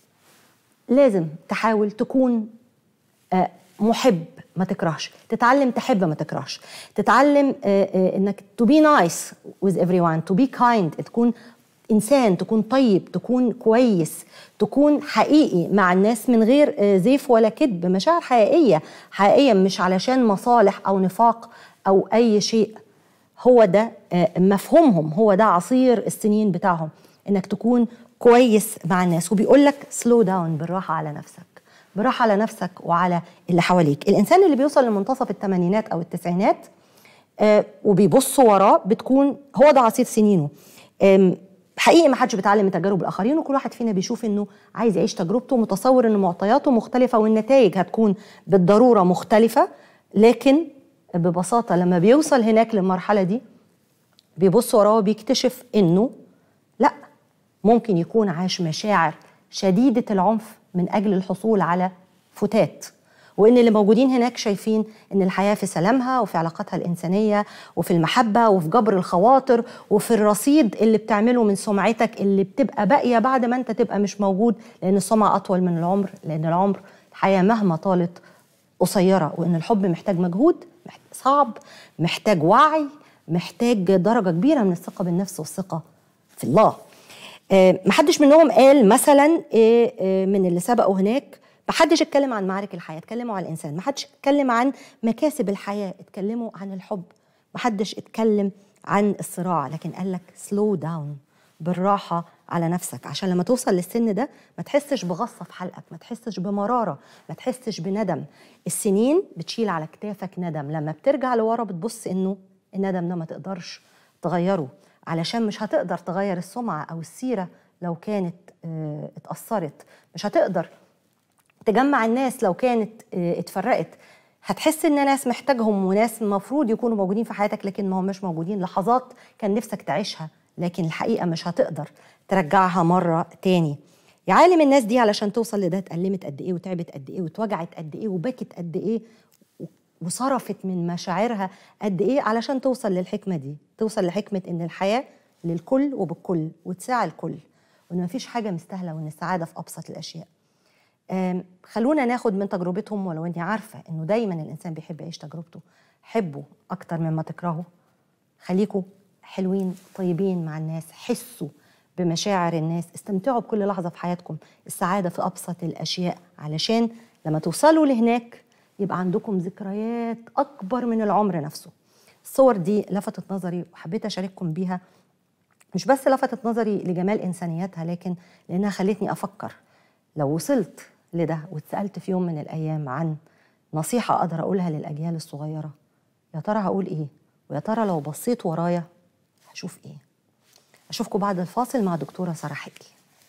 لازم تحاول تكون آه، محب ما تكرهش تتعلم تحب ما تكرهش تتعلم آه، آه، انك to be nice with everyone to be kind تكون انسان تكون طيب تكون كويس تكون حقيقي مع الناس من غير آه، زيف ولا كذب مشاعر حقيقيه حقيقيه مش علشان مصالح او نفاق او اي شيء هو ده آه، مفهومهم هو ده عصير السنين بتاعهم انك تكون كويس مع الناس وبيقول لك سلو داون بالراحه على نفسك بالراحه على نفسك وعلى اللي حواليك الانسان اللي بيوصل لمنتصف الثمانينات او التسعينات آه، وبيبص وراه بتكون هو ده عصير سنينه آم، حقيقي ما حدش بيتعلم من تجارب الاخرين وكل واحد فينا بيشوف انه عايز يعيش تجربته متصور ان معطياته مختلفه والنتائج هتكون بالضروره مختلفه لكن ببساطه لما بيوصل هناك للمرحله دي بيبص وراه وبيكتشف انه لا ممكن يكون عاش مشاعر شديده العنف من اجل الحصول على فتات وان اللي موجودين هناك شايفين ان الحياه في سلامها وفي علاقاتها الانسانيه وفي المحبه وفي جبر الخواطر وفي الرصيد اللي بتعمله من سمعتك اللي بتبقى باقيه بعد ما انت تبقى مش موجود لان السمعه اطول من العمر لان العمر الحياه مهما طالت قصيره وان الحب محتاج مجهود محتاج صعب محتاج وعي محتاج درجه كبيره من الثقه بالنفس والثقه في الله آه، محدش منهم قال مثلا آه، آه، من اللي سبقوا هناك محدش اتكلم عن معارك الحياه اتكلموا عن الانسان محدش اتكلم عن مكاسب الحياه اتكلموا عن الحب محدش اتكلم عن الصراع لكن قال لك سلو داون بالراحه على نفسك عشان لما توصل للسن ده ما تحسش بغصه في حلقك ما تحسش بمراره ما تحسش بندم السنين بتشيل على كتافك ندم لما بترجع لورا بتبص انه الندم ده ما تقدرش تغيره علشان مش هتقدر تغير السمعه او السيره لو كانت اه اتاثرت مش هتقدر تجمع الناس لو كانت اه اتفرقت هتحس ان ناس محتاجهم وناس المفروض يكونوا موجودين في حياتك لكن ما هماش موجودين لحظات كان نفسك تعيشها لكن الحقيقه مش هتقدر ترجعها مره تاني يا عالم الناس دي علشان توصل لده اتألمت قد ايه وتعبت قد ايه واتوجعت قد ايه وبكت قد ايه وصرفت من مشاعرها قد ايه علشان توصل للحكمه دي توصل لحكمه ان الحياه للكل وبالكل وتساعى الكل وان مفيش حاجه مستاهله وان السعاده في ابسط الاشياء خلونا ناخد من تجربتهم ولو اني عارفه انه دايما الانسان بيحب يعيش تجربته حبوا اكتر مما تكرهوا خليكوا حلوين طيبين مع الناس حسوا بمشاعر الناس استمتعوا بكل لحظه في حياتكم السعاده في ابسط الاشياء علشان لما توصلوا لهناك يبقى عندكم ذكريات اكبر من العمر نفسه الصور دي لفتت نظري وحبيت اشارككم بيها مش بس لفتت نظري لجمال انسانياتها لكن لانها خلتني افكر لو وصلت لده واتسالت في يوم من الايام عن نصيحه اقدر اقولها للاجيال الصغيره يا ترى هقول ايه ويا ترى لو بصيت ورايا هشوف ايه اشوفكم بعد الفاصل مع دكتوره ساره حجي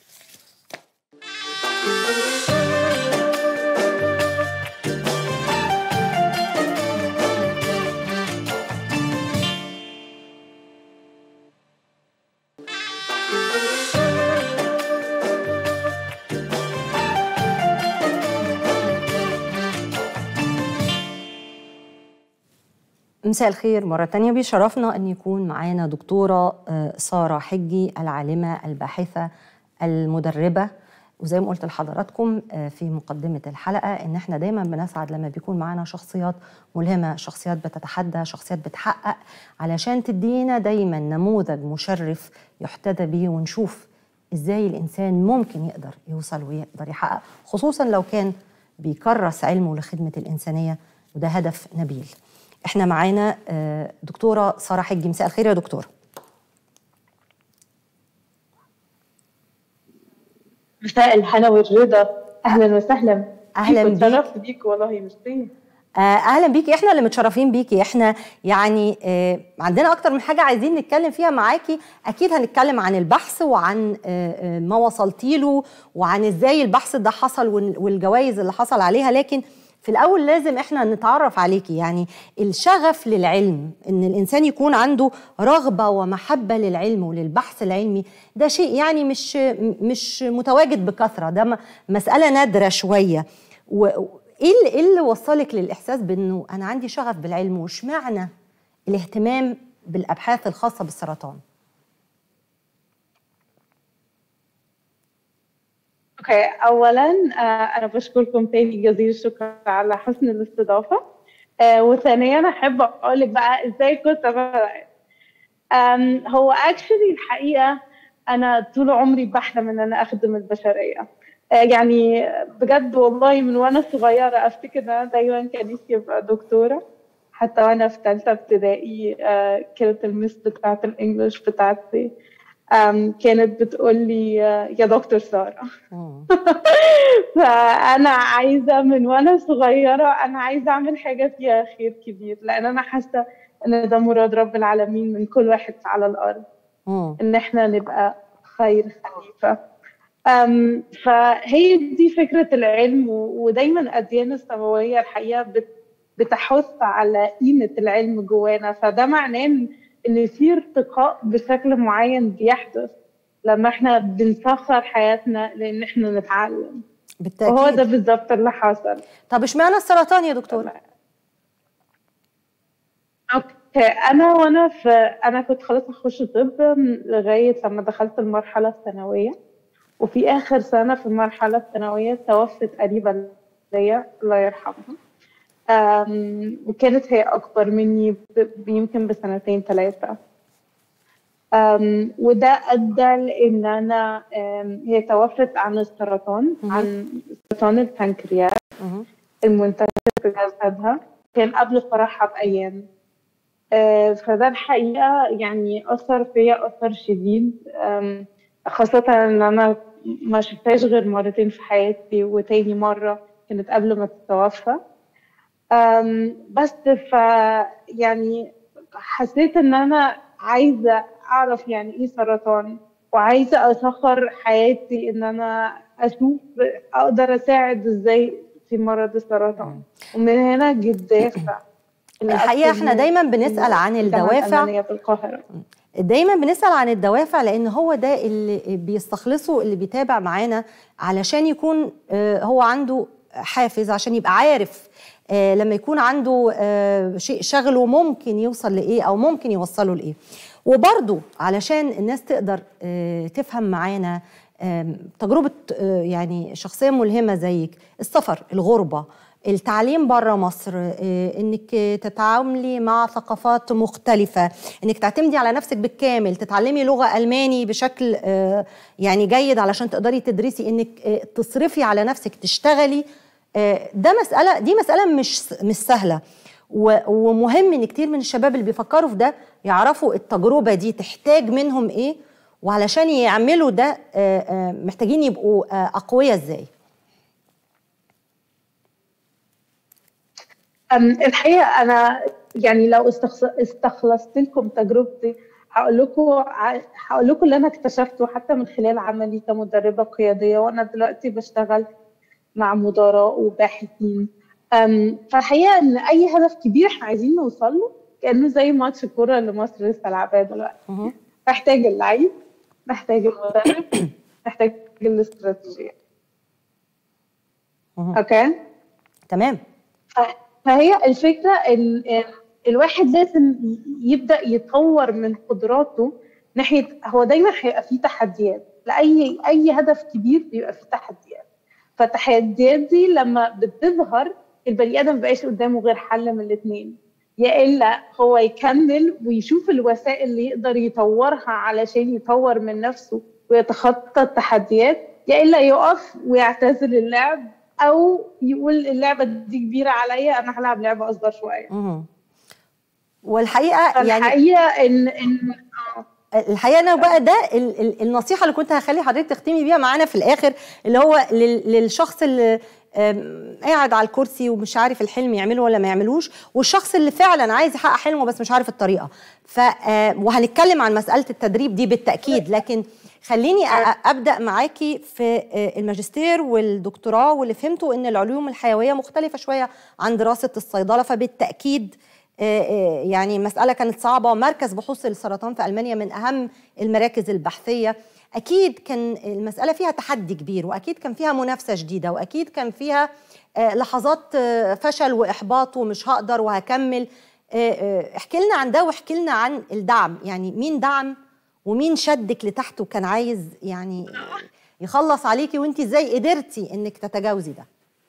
مساء الخير مرة تانية بيشرفنا أن يكون معانا دكتورة سارة حجي العالمة الباحثة المدربة وزي ما قلت لحضراتكم في مقدمة الحلقة إن إحنا دايما بنسعد لما بيكون معانا شخصيات ملهمة شخصيات بتتحدى شخصيات بتحقق علشان تدينا دايما نموذج مشرف يحتذى به ونشوف إزاي الإنسان ممكن يقدر يوصل ويقدر يحقق خصوصا لو كان بيكرس علمه لخدمة الإنسانية وده هدف نبيل احنا معانا دكتوره ساره حجي مساء الخير يا دكتوره
مساء الحلا والرضا اهلا وسهلا
اهلا بيك
اتشرفت بيك والله ميرسي
اهلا بيكي احنا اللي متشرفين بيكي احنا يعني اه عندنا اكتر من حاجه عايزين نتكلم فيها معاكي اكيد هنتكلم عن البحث وعن اه ما وصلتي له وعن ازاي البحث ده حصل والجوائز اللي حصل عليها لكن في الاول لازم احنا نتعرف عليكي يعني الشغف للعلم ان الانسان يكون عنده رغبه ومحبه للعلم وللبحث العلمي ده شيء يعني مش مش متواجد بكثره ده مساله نادره شويه وايه اللي, اللي وصلك للاحساس بانه انا عندي شغف بالعلم واشمعنى الاهتمام بالابحاث الخاصه بالسرطان
اوكي اولا انا بشكركم تاني جزيل الشكر على حسن الاستضافه وثانيا احب اقول لك بقى ازاي كنت بدات هو اكشلي الحقيقه انا طول عمري بحلم ان انا اخدم البشريه يعني بجد والله من وانا صغيره افتكر ان انا دايما كان نفسي ابقى دكتوره حتى وانا في ثالثه ابتدائي كانت المس بتاعت الانجليش بتاعتي كانت بتقول لي يا دكتور ساره فانا عايزه من وانا صغيره انا عايزه اعمل حاجه فيها خير كبير لان انا حاسه ان ده مراد رب العالمين من كل واحد على الارض ان احنا نبقى خير خليفه فهي دي فكره العلم ودايما الاديان السماويه الحقيقه بت بتحث على قيمه العلم جوانا فده معناه ان إن في ارتقاء بشكل معين بيحدث لما احنا بنسخر حياتنا لان احنا نتعلم
بالتاكيد
وهو ده بالظبط اللي حصل
طب اشمعنى السرطان يا دكتور
اوكي انا وانا في انا كنت خلاص هخش طب لغايه لما دخلت المرحله الثانويه وفي اخر سنه في المرحله الثانويه توفت قريبه ليا الله يرحمها أم، وكانت هي اكبر مني ب- يمكن بسنتين ثلاثه أم، وده ادى لان انا أم، هي توفت عن السرطان عن سرطان البنكرياس المنتشر في جسدها كان قبل فرحها بايام آه، فده الحقيقه يعني اثر فيا اثر شديد أم، خاصه ان انا ما شفتهاش غير مرتين في حياتي وتاني مره كانت قبل ما تتوفى أم، بس ف يعني حسيت ان انا عايزه اعرف يعني ايه سرطان وعايزه اسخر حياتي ان انا اشوف اقدر اساعد ازاي في مرض السرطان ومن هنا جه الدافع اللي
الحقيقه احنا
أخدني
دايما بنسال عن
الجامعة
الدوافع
الألمانية في القاهره
دايما بنسال عن الدوافع لان هو ده اللي بيستخلصه اللي بيتابع معانا علشان يكون آه، هو عنده حافز عشان يبقى عارف آه، لما يكون عنده آه، شيء شغله ممكن يوصل لايه او ممكن يوصله لايه وبرضه علشان الناس تقدر آه، تفهم معانا آم، تجربه آه، يعني شخصيه ملهمه زيك السفر الغربه التعليم بره مصر آه، انك تتعاملي مع ثقافات مختلفه انك تعتمدي على نفسك بالكامل تتعلمي لغه الماني بشكل آه، يعني جيد علشان تقدري تدرسي انك آه، تصرفي على نفسك تشتغلي آه، ده مساله دي مساله مش مش سهله و- ومهم ان كتير من الشباب اللي بيفكروا في ده يعرفوا التجربه دي تحتاج منهم ايه وعلشان يعملوا ده آه، آه، محتاجين يبقوا آه، اقوياء ازاي
أم، الحقيقة أنا يعني لو استخص- استخلصت لكم تجربتي هقول لكم ع- هقول لكم اللي أنا اكتشفته حتى من خلال عملي كمدربة قيادية وأنا دلوقتي بشتغل مع مدراء وباحثين أم، فالحقيقة إن أي هدف كبير إحنا عايزين نوصل له كأنه زي ماتش الكورة اللي مصر لسه لعباه دلوقتي محتاج اللعيب محتاج المدرب محتاج الاستراتيجية أوكي
تمام
ف- فهي الفكرة إن إن الواحد لازم ي- يبدأ يطور من قدراته ناحية هو دايما هيبقى فيه تحديات لأي أي هدف كبير بيبقى فيه تحديات فالتحديات دي لما بتظهر البني آدم مبقاش قدامه غير حل من الاتنين يا إلا هو يكمل ويشوف الوسائل اللي يقدر يطورها علشان يطور من نفسه ويتخطى التحديات يا إلا يقف ويعتزل اللعب او يقول اللعبه دي كبيره عليا انا هلعب لعبه اصغر شويه
مهم. والحقيقه يعني
الحقيقه ان ان
الحقيقه انا بقى ده ال- ال- النصيحه اللي كنت هخلي حضرتك تختمي بيها معانا في الاخر اللي هو لل- للشخص اللي آم، قاعد على الكرسي ومش عارف الحلم يعمله ولا ما يعملوش والشخص اللي فعلا عايز يحقق حلمه بس مش عارف الطريقه ف آه، وهنتكلم عن مساله التدريب دي بالتاكيد لكن خليني أ- ابدا معاكي في آه، الماجستير والدكتوراه واللي فهمته ان العلوم الحيويه مختلفه شويه عن دراسه الصيدله فبالتاكيد آه، آه، يعني مسألة كانت صعبة مركز بحوث السرطان في ألمانيا من أهم المراكز البحثية أكيد كان المسألة فيها تحدي كبير وأكيد كان فيها منافسة شديدة وأكيد كان فيها آه، لحظات آه، فشل وإحباط ومش هقدر وهكمل آه، آه، احكي لنا عن ده واحكي لنا عن الدعم يعني مين دعم ومين شدك لتحت وكان عايز يعني يخلص عليكي وانت ازاي قدرتي انك تتجاوزي ده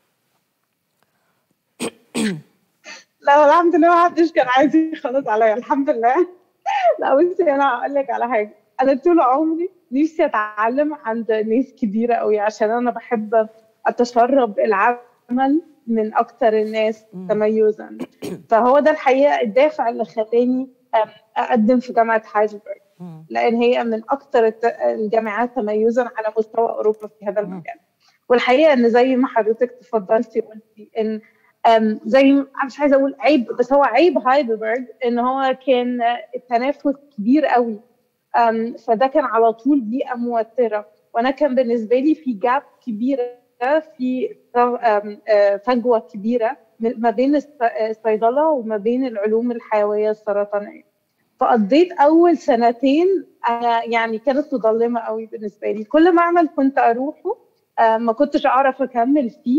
لا الحمد لله ما حدش كان عايز يخلص عليا الحمد لله لا بصي انا هقول لك على حاجه انا طول عمري نفسي اتعلم عند ناس كبيره قوي عشان انا بحب اتشرب العمل من اكتر الناس تميزا فهو ده الحقيقه الدافع اللي خلاني أم، اقدم في جامعه هايدلبرج لان هي من اكتر الت- الجامعات تميزا على مستوى اوروبا في هذا المجال والحقيقه ان زي ما حضرتك تفضلتي وقلتي ان أم، زي ما- أنا مش عايزه اقول عيب بس هو عيب هايدلبرج ان هو كان التنافس كبير قوي أم، فده كان على طول بيئه موتره وانا كان بالنسبه لي في جاب كبيره في أم، آه، فجوه كبيره ما بين الص- الصيدله وما بين العلوم الحيويه السرطانيه فقضيت اول سنتين انا يعني كانت مظلمه قوي بالنسبه لي كل معمل كنت اروحه آه، ما كنتش اعرف اكمل فيه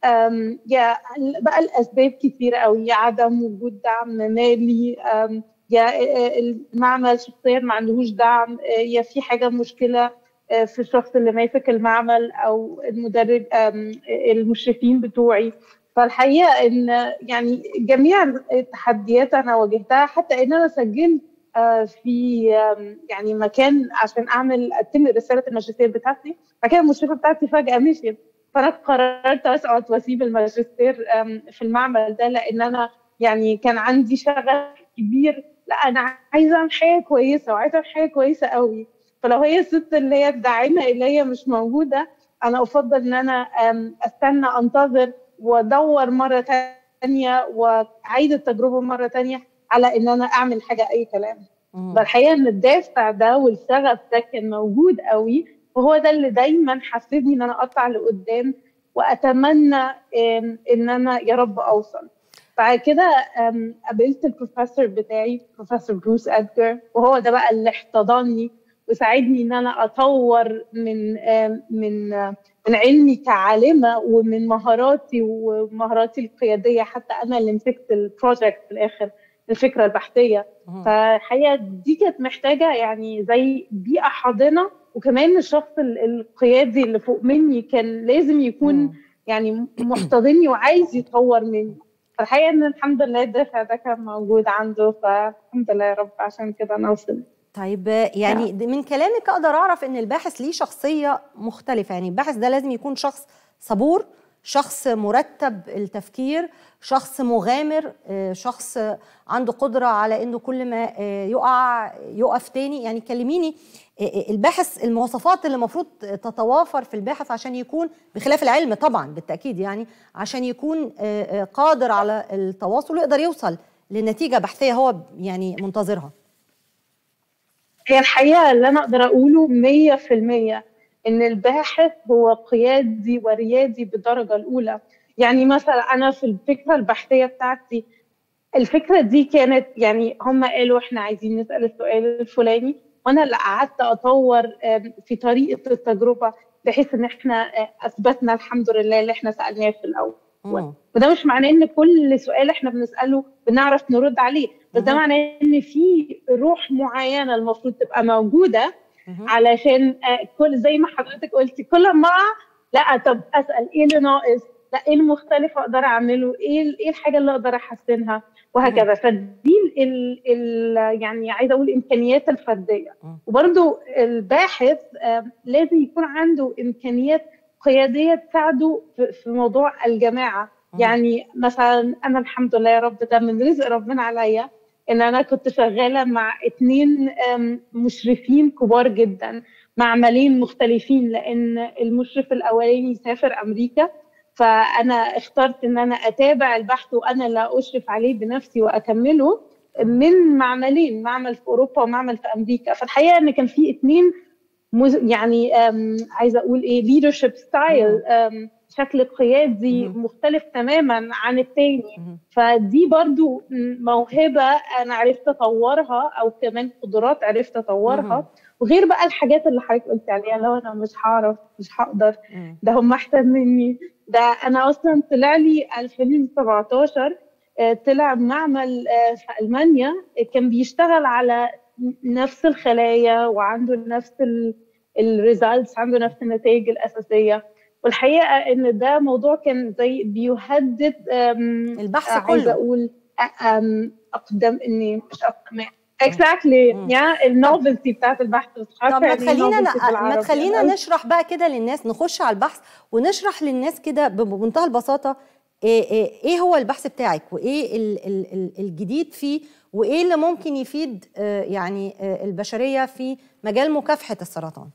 آم، يا بقى الاسباب كتيره قوي يا عدم وجود دعم مالي آم، يا آه، المعمل شخصيا ما عندهوش دعم آه، يا في حاجه مشكله آه، في الشخص اللي ماسك المعمل او المدرب آم، المشرفين بتوعي فالحقيقه ان يعني جميع التحديات انا واجهتها حتى ان انا سجلت آه، في آم، يعني مكان عشان اعمل اتم رساله الماجستير بتاعتي فكان المشرفه بتاعتي فجاه مشيت فانا قررت اسقط واسيب الماجستير آم، في المعمل ده لان انا يعني كان عندي شغف كبير لا انا عايزه اعمل حاجه كويسه وعايزه اعمل حاجه كويسه قوي فلو هي الست اللي هي الداعمه اللي هي مش موجوده انا افضل ان انا آم، استنى انتظر وادور مره تانية واعيد التجربه مره تانية على ان انا اعمل حاجه اي كلام فالحقيقه ان الدافع ده والشغف ده كان موجود قوي وهو ده اللي دايما حفزني ان انا اطلع لقدام واتمنى آم، ان انا يا رب اوصل بعد كده آم، قابلت البروفيسور بتاعي بروفيسور بروس ادجر وهو ده بقى اللي احتضنني وساعدني ان انا اطور من آم، من آم، من علمي كعالمه ومن مهاراتي ومهاراتي القياديه حتى انا اللي مسكت البروجكت في الاخر الفكره البحثيه فالحقيقه دي كانت محتاجه يعني زي بيئه حاضنه وكمان الشخص ال- القيادي اللي فوق مني كان لازم يكون يعني محتضني وعايز يتطور مني فالحقيقه ان الحمد لله الدافع ده كان موجود عنده فالحمد لله يا رب عشان كده انا وصلت
طيب يعني د- من كلامك اقدر اعرف ان الباحث ليه شخصيه مختلفه يعني الباحث ده لازم يكون شخص صبور شخص مرتب التفكير شخص مغامر آه، شخص عنده قدره على انه كل ما آه، يقع يقف تاني يعني كلميني آه، آه، الباحث المواصفات اللي المفروض تتوافر في الباحث عشان يكون بخلاف العلم طبعا بالتاكيد يعني عشان يكون آه، آه، قادر على التواصل ويقدر يوصل لنتيجه بحثيه هو يعني منتظرها
هي الحقيقة اللي أنا أقدر أقوله مية في المية إن الباحث هو قيادي وريادي بالدرجة الأولى يعني مثلا أنا في الفكرة البحثية بتاعتي الفكرة دي كانت يعني هم قالوا إحنا عايزين نسأل السؤال الفلاني وأنا اللي قعدت أطور آم، في طريقة التجربة بحيث إن إحنا آه، أثبتنا الحمد لله اللي إحنا سألناه في الأول وده مش معناه ان كل سؤال احنا بنساله بنعرف نرد عليه بس ده معناه ان في روح معينه المفروض تبقى موجوده علشان آه، كل زي ما حضرتك قلتي كل ما لا طب اسال ايه اللي ناقص لا ايه المختلف اقدر اعمله ايه ال- ايه الحاجه اللي اقدر احسنها وهكذا فدي ال ال يعني عايزه اقول الامكانيات الفرديه وبرده الباحث آه، لازم يكون عنده امكانيات قياديه تساعده في- في موضوع الجماعه يعني مثلا انا الحمد لله يا رب ده من رزق ربنا عليا ان انا كنت شغاله مع اتنين آم، مشرفين كبار جدا معملين مختلفين لان المشرف الاولاني سافر امريكا فانا اخترت ان انا اتابع البحث وانا اللي اشرف عليه بنفسي واكمله من معملين معمل في اوروبا ومعمل في امريكا فالحقيقه ان كان في اتنين مز... يعني أم... عايزه اقول ايه leadership ستايل شكل قيادي مختلف تماما عن التاني فدي برضو موهبه انا عرفت اطورها او كمان قدرات عرفت اطورها وغير بقى الحاجات اللي حضرتك قلت عليها لو انا مش هعرف مش هقدر ده هم احسن مني ده انا اصلا طلع لي 2017 آه، طلع معمل آه، في المانيا آه، كان بيشتغل على نفس الخلايا وعنده نفس الريزلتس عنده نفس النتائج الاساسيه والحقيقه ان ده موضوع كان زي بيهدد
البحث
عايزه
كله.
اقول أم، اقدم اني مش اقدم اكزاكتلي يا النوفلتي بتاعت البحث مش
طب
عارفة
ما
يعني إيه
تخلينا
novelty
ن- ما
بالعربي.
تخلينا
أنا
نشرح بقى كده للناس نخش على البحث ونشرح للناس كده ب- بمنتهى البساطه ايه, إيه, إيه هو البحث بتاعك وايه ال ال ال الجديد فيه وايه اللي ممكن يفيد آه، يعني آه، البشريه في مجال مكافحه السرطان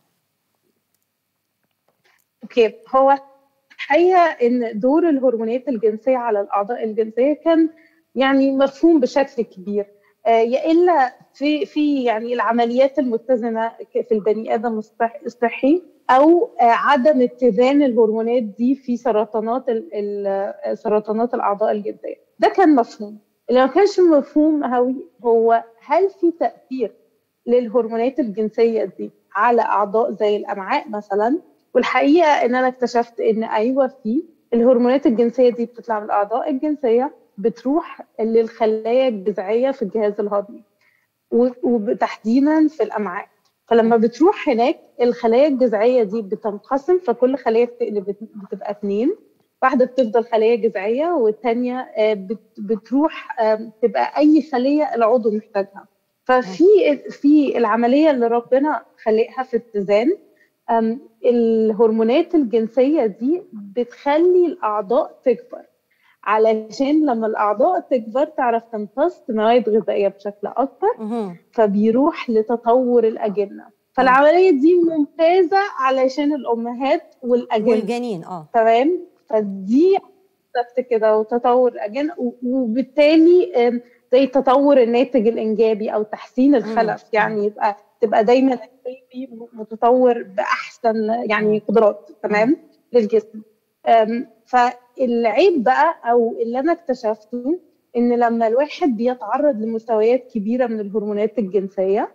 اوكي هو الحقيقه ان دور الهرمونات الجنسيه على الاعضاء الجنسيه كان يعني مفهوم بشكل كبير آه، يا الا في في يعني العمليات المتزنه ك- في البني ادم الصح- الصحي او آه، عدم اتزان الهرمونات دي في سرطانات ال- ال- سرطانات الاعضاء الجلديه ده كان مفهوم اللي ما كانش مفهوم قوي هو هل في تاثير للهرمونات الجنسيه دي على اعضاء زي الامعاء مثلا والحقيقه ان انا اكتشفت ان ايوه في الهرمونات الجنسيه دي بتطلع من الاعضاء الجنسيه بتروح للخلايا الجذعيه في الجهاز الهضمي و- وتحديدا في الامعاء فلما بتروح هناك الخلايا الجذعيه دي بتنقسم فكل خليه بتقلب بتبقى اتنين واحده بتفضل خليه جذعيه والثانيه بتروح آه، تبقى اي خليه العضو محتاجها ففي في العمليه اللي ربنا خلقها في اتزان أم، الهرمونات الجنسيه دي بتخلي الاعضاء تكبر علشان لما الاعضاء تكبر تعرف تمتص مواد غذائيه بشكل اكبر فبيروح لتطور الاجنه فالعمليه دي ممتازه علشان الامهات والاجنه
والجنين اه
تمام فدي بالظبط كده وتطور الاجنه و- وبالتالي آم، زي تطور الناتج الانجابي او تحسين الخلف يعني يبقى تبقى دايما البيبي متطور باحسن يعني قدرات تمام للجسم أم، فالعيب بقى او اللي انا اكتشفته ان لما الواحد بيتعرض لمستويات كبيره من الهرمونات الجنسيه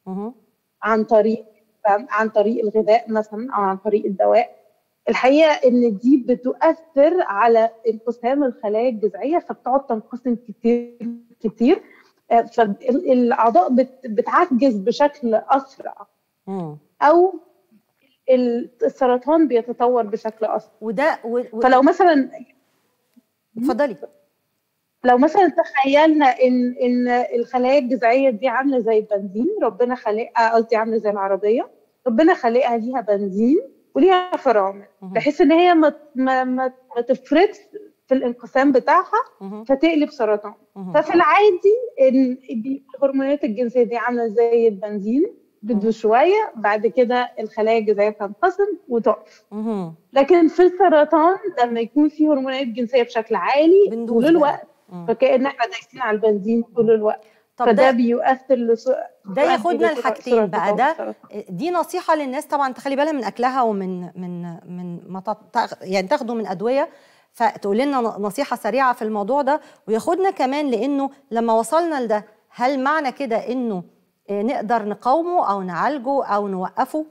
عن طريق عن طريق الغذاء مثلا او عن طريق الدواء الحقيقه ان دي بتؤثر على انقسام الخلايا الجذعيه فبتقعد تنقسم كتير كتير آه، فالاعضاء بت- بتعجز بشكل اسرع او ال- السرطان بيتطور بشكل اسرع
وده و... و...
فلو مثلا
اتفضلي
لو مثلا تخيلنا ان ان الخلايا الجذعيه دي عامله زي البنزين ربنا خلقها قصدي عامله زي العربيه ربنا خلقها ليها بنزين وليها فرامل بحيث ان هي ما ما ما, ما تفرطش في الانقسام بتاعها فتقلب سرطان ففي العادي ان الهرمونات الجنسيه دي عامله زي البنزين بده شويه بعد كده الخلايا الجذعيه تنقسم وتقف لكن في السرطان لما يكون في هرمونات جنسيه بشكل عالي طول الوقت فكأن احنا دايسين على البنزين طول الوقت
طب
فده
ده-
بيؤثر لس...
ده ياخدنا لحاجتين بقى ده دي نصيحه للناس طبعا تخلي بالها من اكلها ومن من من ما تط- تاخ- يعني تاخده من ادويه فتقول لنا نصيحه سريعه في الموضوع ده وياخدنا كمان لانه لما وصلنا لده هل معنى كده انه آه، نقدر نقاومه او نعالجه او نوقفه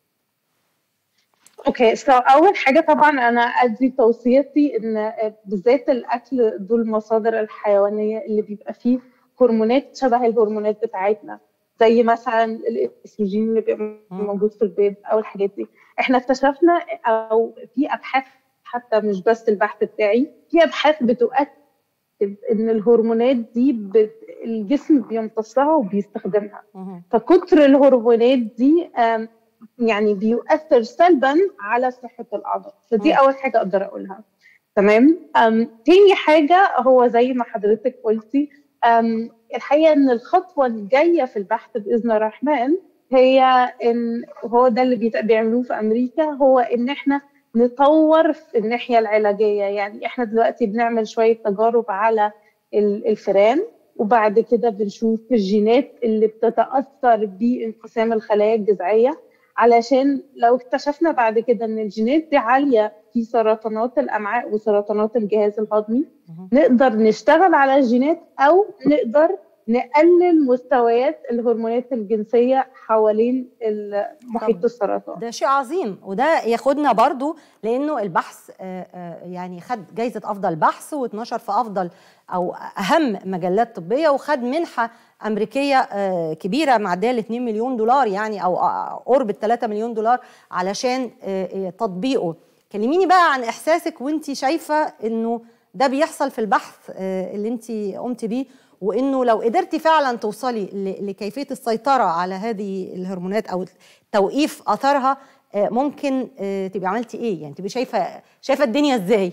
اوكي سو اول حاجه طبعا انا ادي توصيتي ان بالذات الاكل ذو المصادر الحيوانيه اللي بيبقى فيه هرمونات شبه الهرمونات بتاعتنا زي مثلا الاستروجين اللي بيبقى موجود في البيض او الحاجات دي احنا اكتشفنا او في ابحاث حتى مش بس البحث بتاعي في ابحاث بتؤكد ان الهرمونات دي بت... الجسم بيمتصها وبيستخدمها فكتر الهرمونات دي آم، يعني بيؤثر سلبا على صحة الأعضاء فدي
مم.
أول حاجة أقدر أقولها تمام أم، تاني حاجة هو زي ما حضرتك قلتي أم، الحقيقة إن الخطوة الجاية في البحث بإذن الرحمن هي إن هو ده اللي بيت- بيعملوه في أمريكا هو إن إحنا نطور في الناحية العلاجية يعني إحنا دلوقتي بنعمل شوية تجارب على ال- الفئران وبعد كده بنشوف الجينات اللي بتتأثر بانقسام الخلايا الجذعية علشان لو اكتشفنا بعد كده ان الجينات دي عالية في سرطانات الأمعاء وسرطانات الجهاز الهضمي نقدر نشتغل على الجينات أو نقدر نقلل مستويات الهرمونات الجنسية حوالين محيط السرطان
ده شيء عظيم وده ياخدنا برضو لانه البحث آه، آه، يعني خد جايزه افضل بحث واتنشر في افضل او اهم مجلات طبيه وخد منحه امريكيه آه، كبيره معديه ل 2 مليون دولار يعني او آه، قرب ال 3 مليون دولار علشان آه، آه، تطبيقه كلميني بقى عن احساسك وانت شايفه انه ده بيحصل في البحث آه، اللي انت قمتي بيه وانه لو قدرتي فعلا توصلي ل- لكيفيه السيطره على هذه الهرمونات او توقيف اثرها آه، ممكن آه، تبقي عملتي ايه يعني تبقي شايفه شايفه الدنيا ازاي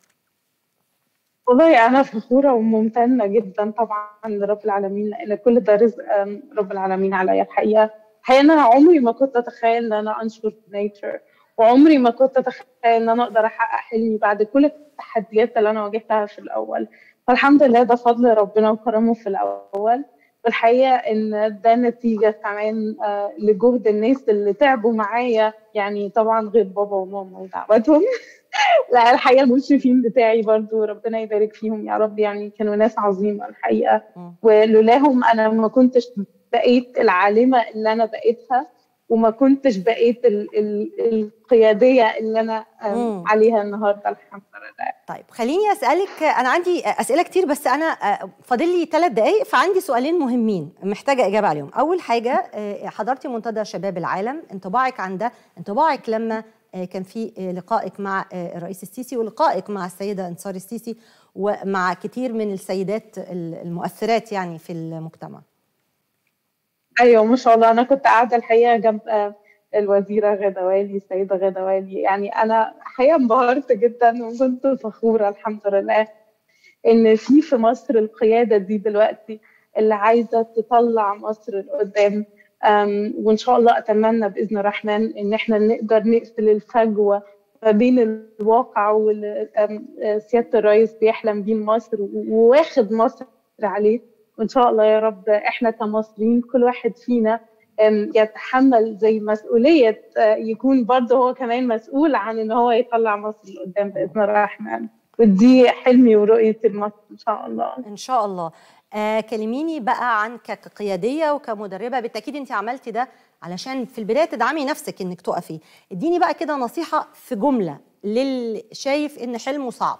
والله أنا فخورة وممتنة جدا طبعا لرب العالمين لأن كل ده رزق آم، رب العالمين عليا الحقيقة الحقيقة إن أنا عمري ما كنت أتخيل إن أنا أنشر في نيتشر وعمري ما كنت أتخيل إن أنا أقدر أحقق حلمي بعد كل التحديات اللي أنا واجهتها في الأول فالحمد لله ده فضل ربنا وكرمه في الأول والحقيقه ان ده نتيجه كمان آه، لجهد الناس اللي تعبوا معايا يعني طبعا غير بابا وماما ودعواتهم لا الحقيقه المشرفين بتاعي برضو ربنا يبارك فيهم يا رب يعني كانوا ناس عظيمه الحقيقه ولولاهم انا ما كنتش بقيت العالمه اللي انا بقيتها وما كنتش بقيت ال ال القياديه اللي انا آم،
مم.
عليها النهارده الحمد لله
طيب خليني اسالك انا عندي اسئله كتير بس انا آه، فاضل لي ثلاث دقائق فعندي سؤالين مهمين محتاجه اجابه عليهم اول حاجه آه، حضرتي منتدى شباب العالم انطباعك عن ده انطباعك لما آه، كان في آه، لقائك مع آه، الرئيس السيسي ولقائك مع السيده انصار السيسي ومع كتير من السيدات المؤثرات يعني في المجتمع
ايوه ما شاء الله انا كنت قاعده الحقيقه جنب آه، الوزيره غاده والي السيده غاده والي يعني انا الحقيقه انبهرت جدا وكنت فخوره الحمد لله ان في في مصر القياده دي دلوقتي اللي عايزه تطلع مصر لقدام أم، وان شاء الله اتمنى باذن الرحمن ان احنا نقدر نقفل الفجوه ما بين الواقع واللي أم، آه، سياده الرئيس بيحلم بيه مصر وواخد مصر عليه وان شاء الله يا رب احنا كمصريين كل واحد فينا أم، يتحمل زي مسؤوليه آه، يكون برضه هو كمان مسؤول عن ان هو يطلع مصر لقدام باذن الرحمن ودي حلمي ورؤيتي لمصر ان شاء الله
ان شاء الله آه كلميني بقى عن ك- كقياديه وكمدربه بالتاكيد انت عملتي ده علشان في البدايه تدعمي نفسك انك تقفي اديني بقى كده نصيحه في جمله للي شايف ان حلمه صعب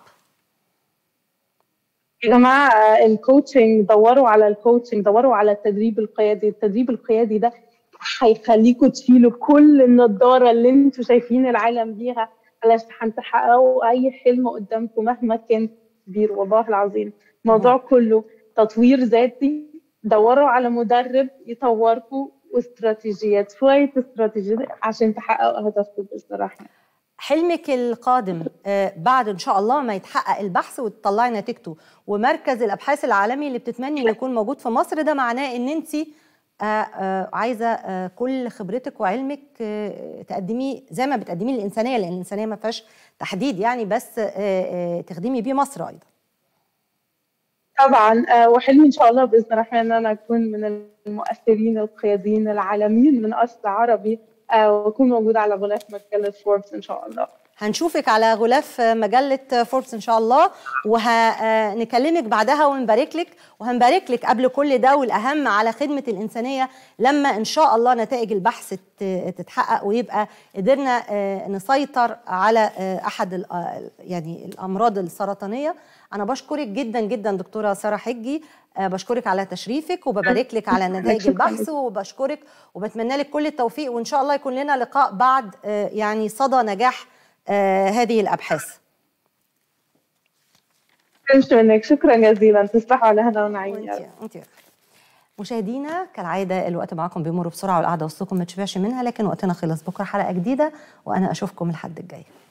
يا جماعة آه، الكوتشنج دوروا على الكوتشنج دوروا على التدريب القيادي التدريب القيادي ده هيخليكم تشيلوا كل النضارة اللي انتوا شايفين العالم بيها علشان تحققوا أي حلم قدامكم مهما كان كبير والله العظيم الموضوع كله تطوير ذاتي دوروا على مدرب يطوركم واستراتيجيات شوية استراتيجيات عشان تحققوا أهدافكم بإذن الرحمن
حلمك القادم آه بعد ان شاء الله ما يتحقق البحث وتطلعي نتيجته ومركز الابحاث العالمي اللي بتتمني انه يكون موجود في مصر ده معناه ان انت آه آه عايزه آه كل خبرتك وعلمك آه تقدميه زي ما بتقدميه للانسانيه لان الانسانيه ما فيهاش تحديد يعني بس آه آه تخدمي بيه مصر ايضا
طبعا آه، وحلمي ان شاء الله باذن الرحمن ان انا اكون من المؤثرين القياديين العالميين من اصل عربي آه، واكون موجوده على غلاف مجله فوربس ان شاء الله
هنشوفك على غلاف مجلة فوربس إن شاء الله وهنكلمك بعدها ونبارك لك وهنبارك لك قبل كل ده والأهم على خدمة الإنسانية لما إن شاء الله نتائج البحث ت- تتحقق ويبقى قدرنا آه، نسيطر على آه، أحد ال- آه، يعني الأمراض السرطانية أنا بشكرك جدا جدا دكتورة سارة حجي آه، بشكرك على تشريفك وببارك لك على نتائج
شكراً.
البحث وبشكرك وبتمنى لك كل التوفيق وإن شاء الله يكون لنا لقاء بعد آه، يعني صدى نجاح آه، هذه الابحاث
مش منك شكرا جزيلا تصبحوا على هنا ونعيم يا رب
انت مشاهدينا كالعاده الوقت معاكم بيمر بسرعه والقعده وسطكم ما تشبعش منها لكن وقتنا خلص بكره حلقه جديده وانا اشوفكم الحد الجاي